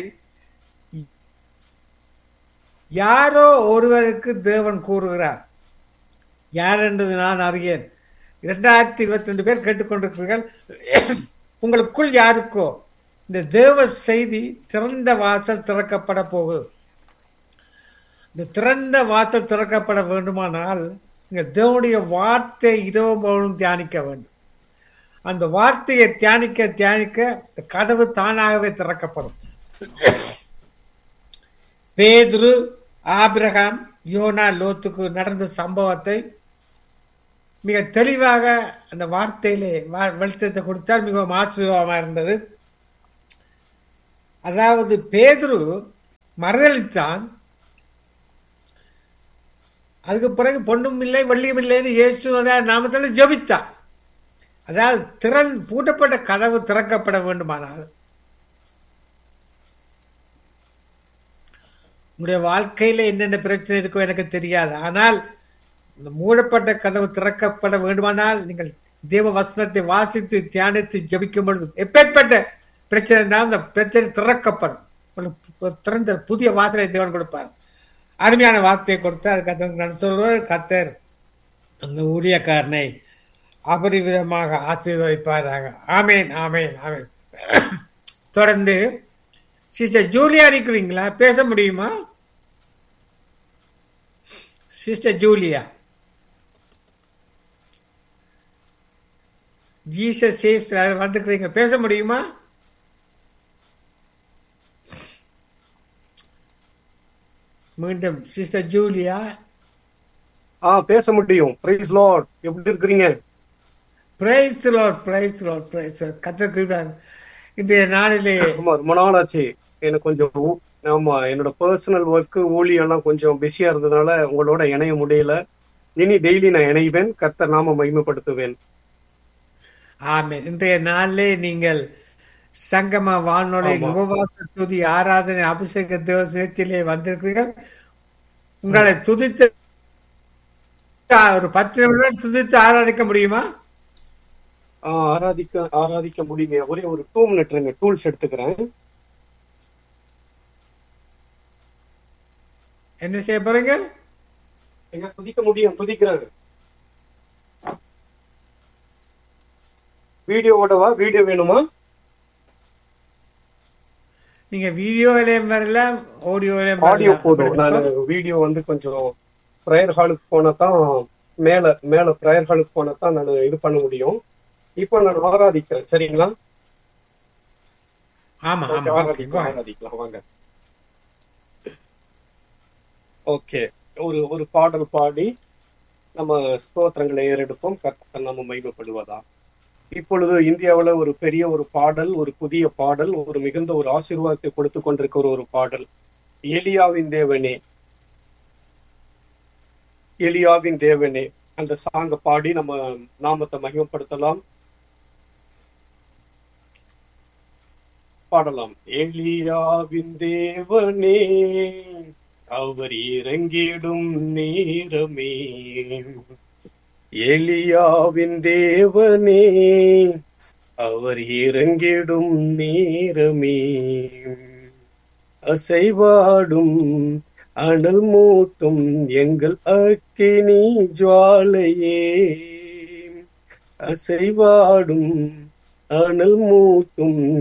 யாரோ ஒருவருக்கு தேவன் கூறுகிறார் யார் என்றது நான் அறியேன் இரண்டாயிரத்தி இருபத்தி ரெண்டு பேர் கேட்டுக்கொண்டிருக்கிறீர்கள் உங்களுக்குள் யாருக்கோ இந்த தேவ செய்தி திறந்த வாசல் திறக்கப்பட போகுது இந்த திறந்த வாசல் திறக்கப்பட வேண்டுமானால் நீங்கள் தேவனுடைய வார்த்தை இரவு முழுவதும் தியானிக்க வேண்டும் அந்த வார்த்தையை தியானிக்க தியானிக்க இந்த கதவு தானாகவே திறக்கப்படும் பேதுரு ஆபிரகாம் யோனா லோத்துக்கு நடந்த சம்பவத்தை மிக தெளிவாக அந்த வார்த்தையிலே வா- வெளிச்சத்தை கொடுத்தார் மிகவும் ஆச்சரியமாக இருந்தது அதாவது பேதுரு மறுதளித்தான் அதுக்கு பிறகு பொண்ணும் இல்லை வெள்ளியும் இல்லைன்னு இயேசு நாமத்தில் ஜெபித்தான் அதாவது திறன் பூட்டப்பட்ட கதவு திறக்கப்பட வேண்டுமானால் உங்களுடைய வாழ்க்கையில என்னென்ன பிரச்சனை இருக்கோ எனக்கு தெரியாது ஆனால் இந்த மூடப்பட்ட கதவு திறக்கப்பட வேண்டுமானால் நீங்கள் தேவ வசனத்தை வாசித்து தியானித்து ஜபிக்கும் பொழுது எப்பேற்பட்ட பிரச்சனை அந்த பிரச்சனை திறக்கப்படும் உங்களுக்கு ஒரு திறந்த புதிய வாசலை தேவன் கொடுப்பார் அருமையான வார்த்தையை கொடுத்தார் கத்தர் நான் சொல்வது கத்தர் அந்த ஊழியக்காரனை அபரிவிதமாக ஆசீர்வதிப்பாராக ஆமேன் ஆமேன் ஆமேன் தொடர்ந்து சிஸ்டர் ஜூலியா இருக்கிறீங்களா பேச முடியுமா சிஸ்டர் ஜூலியா ஜீசஸ் சேவ்ஸ் வந்துக்கிறீங்க பேச முடியுமா மீண்டும் சிஸ்டர் ஜூலியா ஆ பேச முடியும் பிரைஸ் லார்ட் எப்படி இருக்கிறீங்க praise Lord praise Lord praise கத்திருக்கிறார் இன்றைய நாளிலே ஆமா ரொம்ப நாள் ஆச்சு எனக்கு கொஞ்சம் ஊ- ஆமா என்னோட பர்சனல் ஒர்க் ஊழியெல்லாம் கொஞ்சம் பிஸியா இருந்ததுனால உங்களோட இணைய முடியல இனி டெய்லி நான் இணைவேன் கர்த்தர் நாம மகிமைப்படுத்துவேன் ஆமென் இன்றைய நாளிலே நீங்கள் சங்கம வானொலி ஆமா. உபவாச துதி ஆராதனை அபிஷேக தேவ சேர்ச்சியிலே வந்திருக்கிறீர்கள் உங்களை துதித்து ஒரு பத்து நிமிடம் துதித்து ஆராதிக்க முடியுமா ஆ, ஆராதிக்க ஆராதிக்க முடியுங்க ஒரே ஒரு டூ மினிட் இருங்க டூல்ஸ் எடுத்துக்கிறேன் என்ன செய்ய போறீங்க எங்க துதிக்க முடியும் துதிக்கிறாங்க வீடியோவோடவா வீடியோ வேணுமா நீங்க வீடியோவிலையும் வரலாம் ஆடியோவிலையும் ஆடியோ போதும் நான் வரலாம் வீடியோ வந்து கொஞ்சம் ப்ரேயர் ஹாலுக்கு போனா தான் மேல மேல ப்ரேயர் ஹாலுக்கு போனா தான் நான் இது பண்ண முடியும் இப்போ நான் ஆராதிக்கிறேன் சரிங்களா ஆமா ஓகே ஆமா ஓகே ஆராதிக்கலாம் ஆராதிக்கலாம் வாங்க ஓகே ஒரு ஒரு பாடல் பாடி நம்ம ஸ்தோத்திரங்களை ஏறெடுப்போம் கர்த்தர் நம்ம மகிமைப்படுவதா இப்பொழுது இந்தியாவுல ஒரு பெரிய ஒரு பாடல் ஒரு புதிய பாடல் ஒரு மிகுந்த ஒரு ஆசீர்வாதத்தை கொடுத்து கொண்டிருக்கிற ஒரு பாடல் எலியாவின் தேவனே எலியாவின் தேவனே அந்த சாங்க பாடி நம்ம நாமத்தை மகிமைப்படுத்தலாம் பாடலாம் எலியாவின் தேவனே அவர் இறங்கிடும் நேரமே எலியாவின் தேவனே அவர் இறங்கிடும் நேரமே அசைவாடும் அனல் மூட்டும் எங்கள் அக்கினி ஜுவாலையே அசைவாடும் அனல் மூட்டும்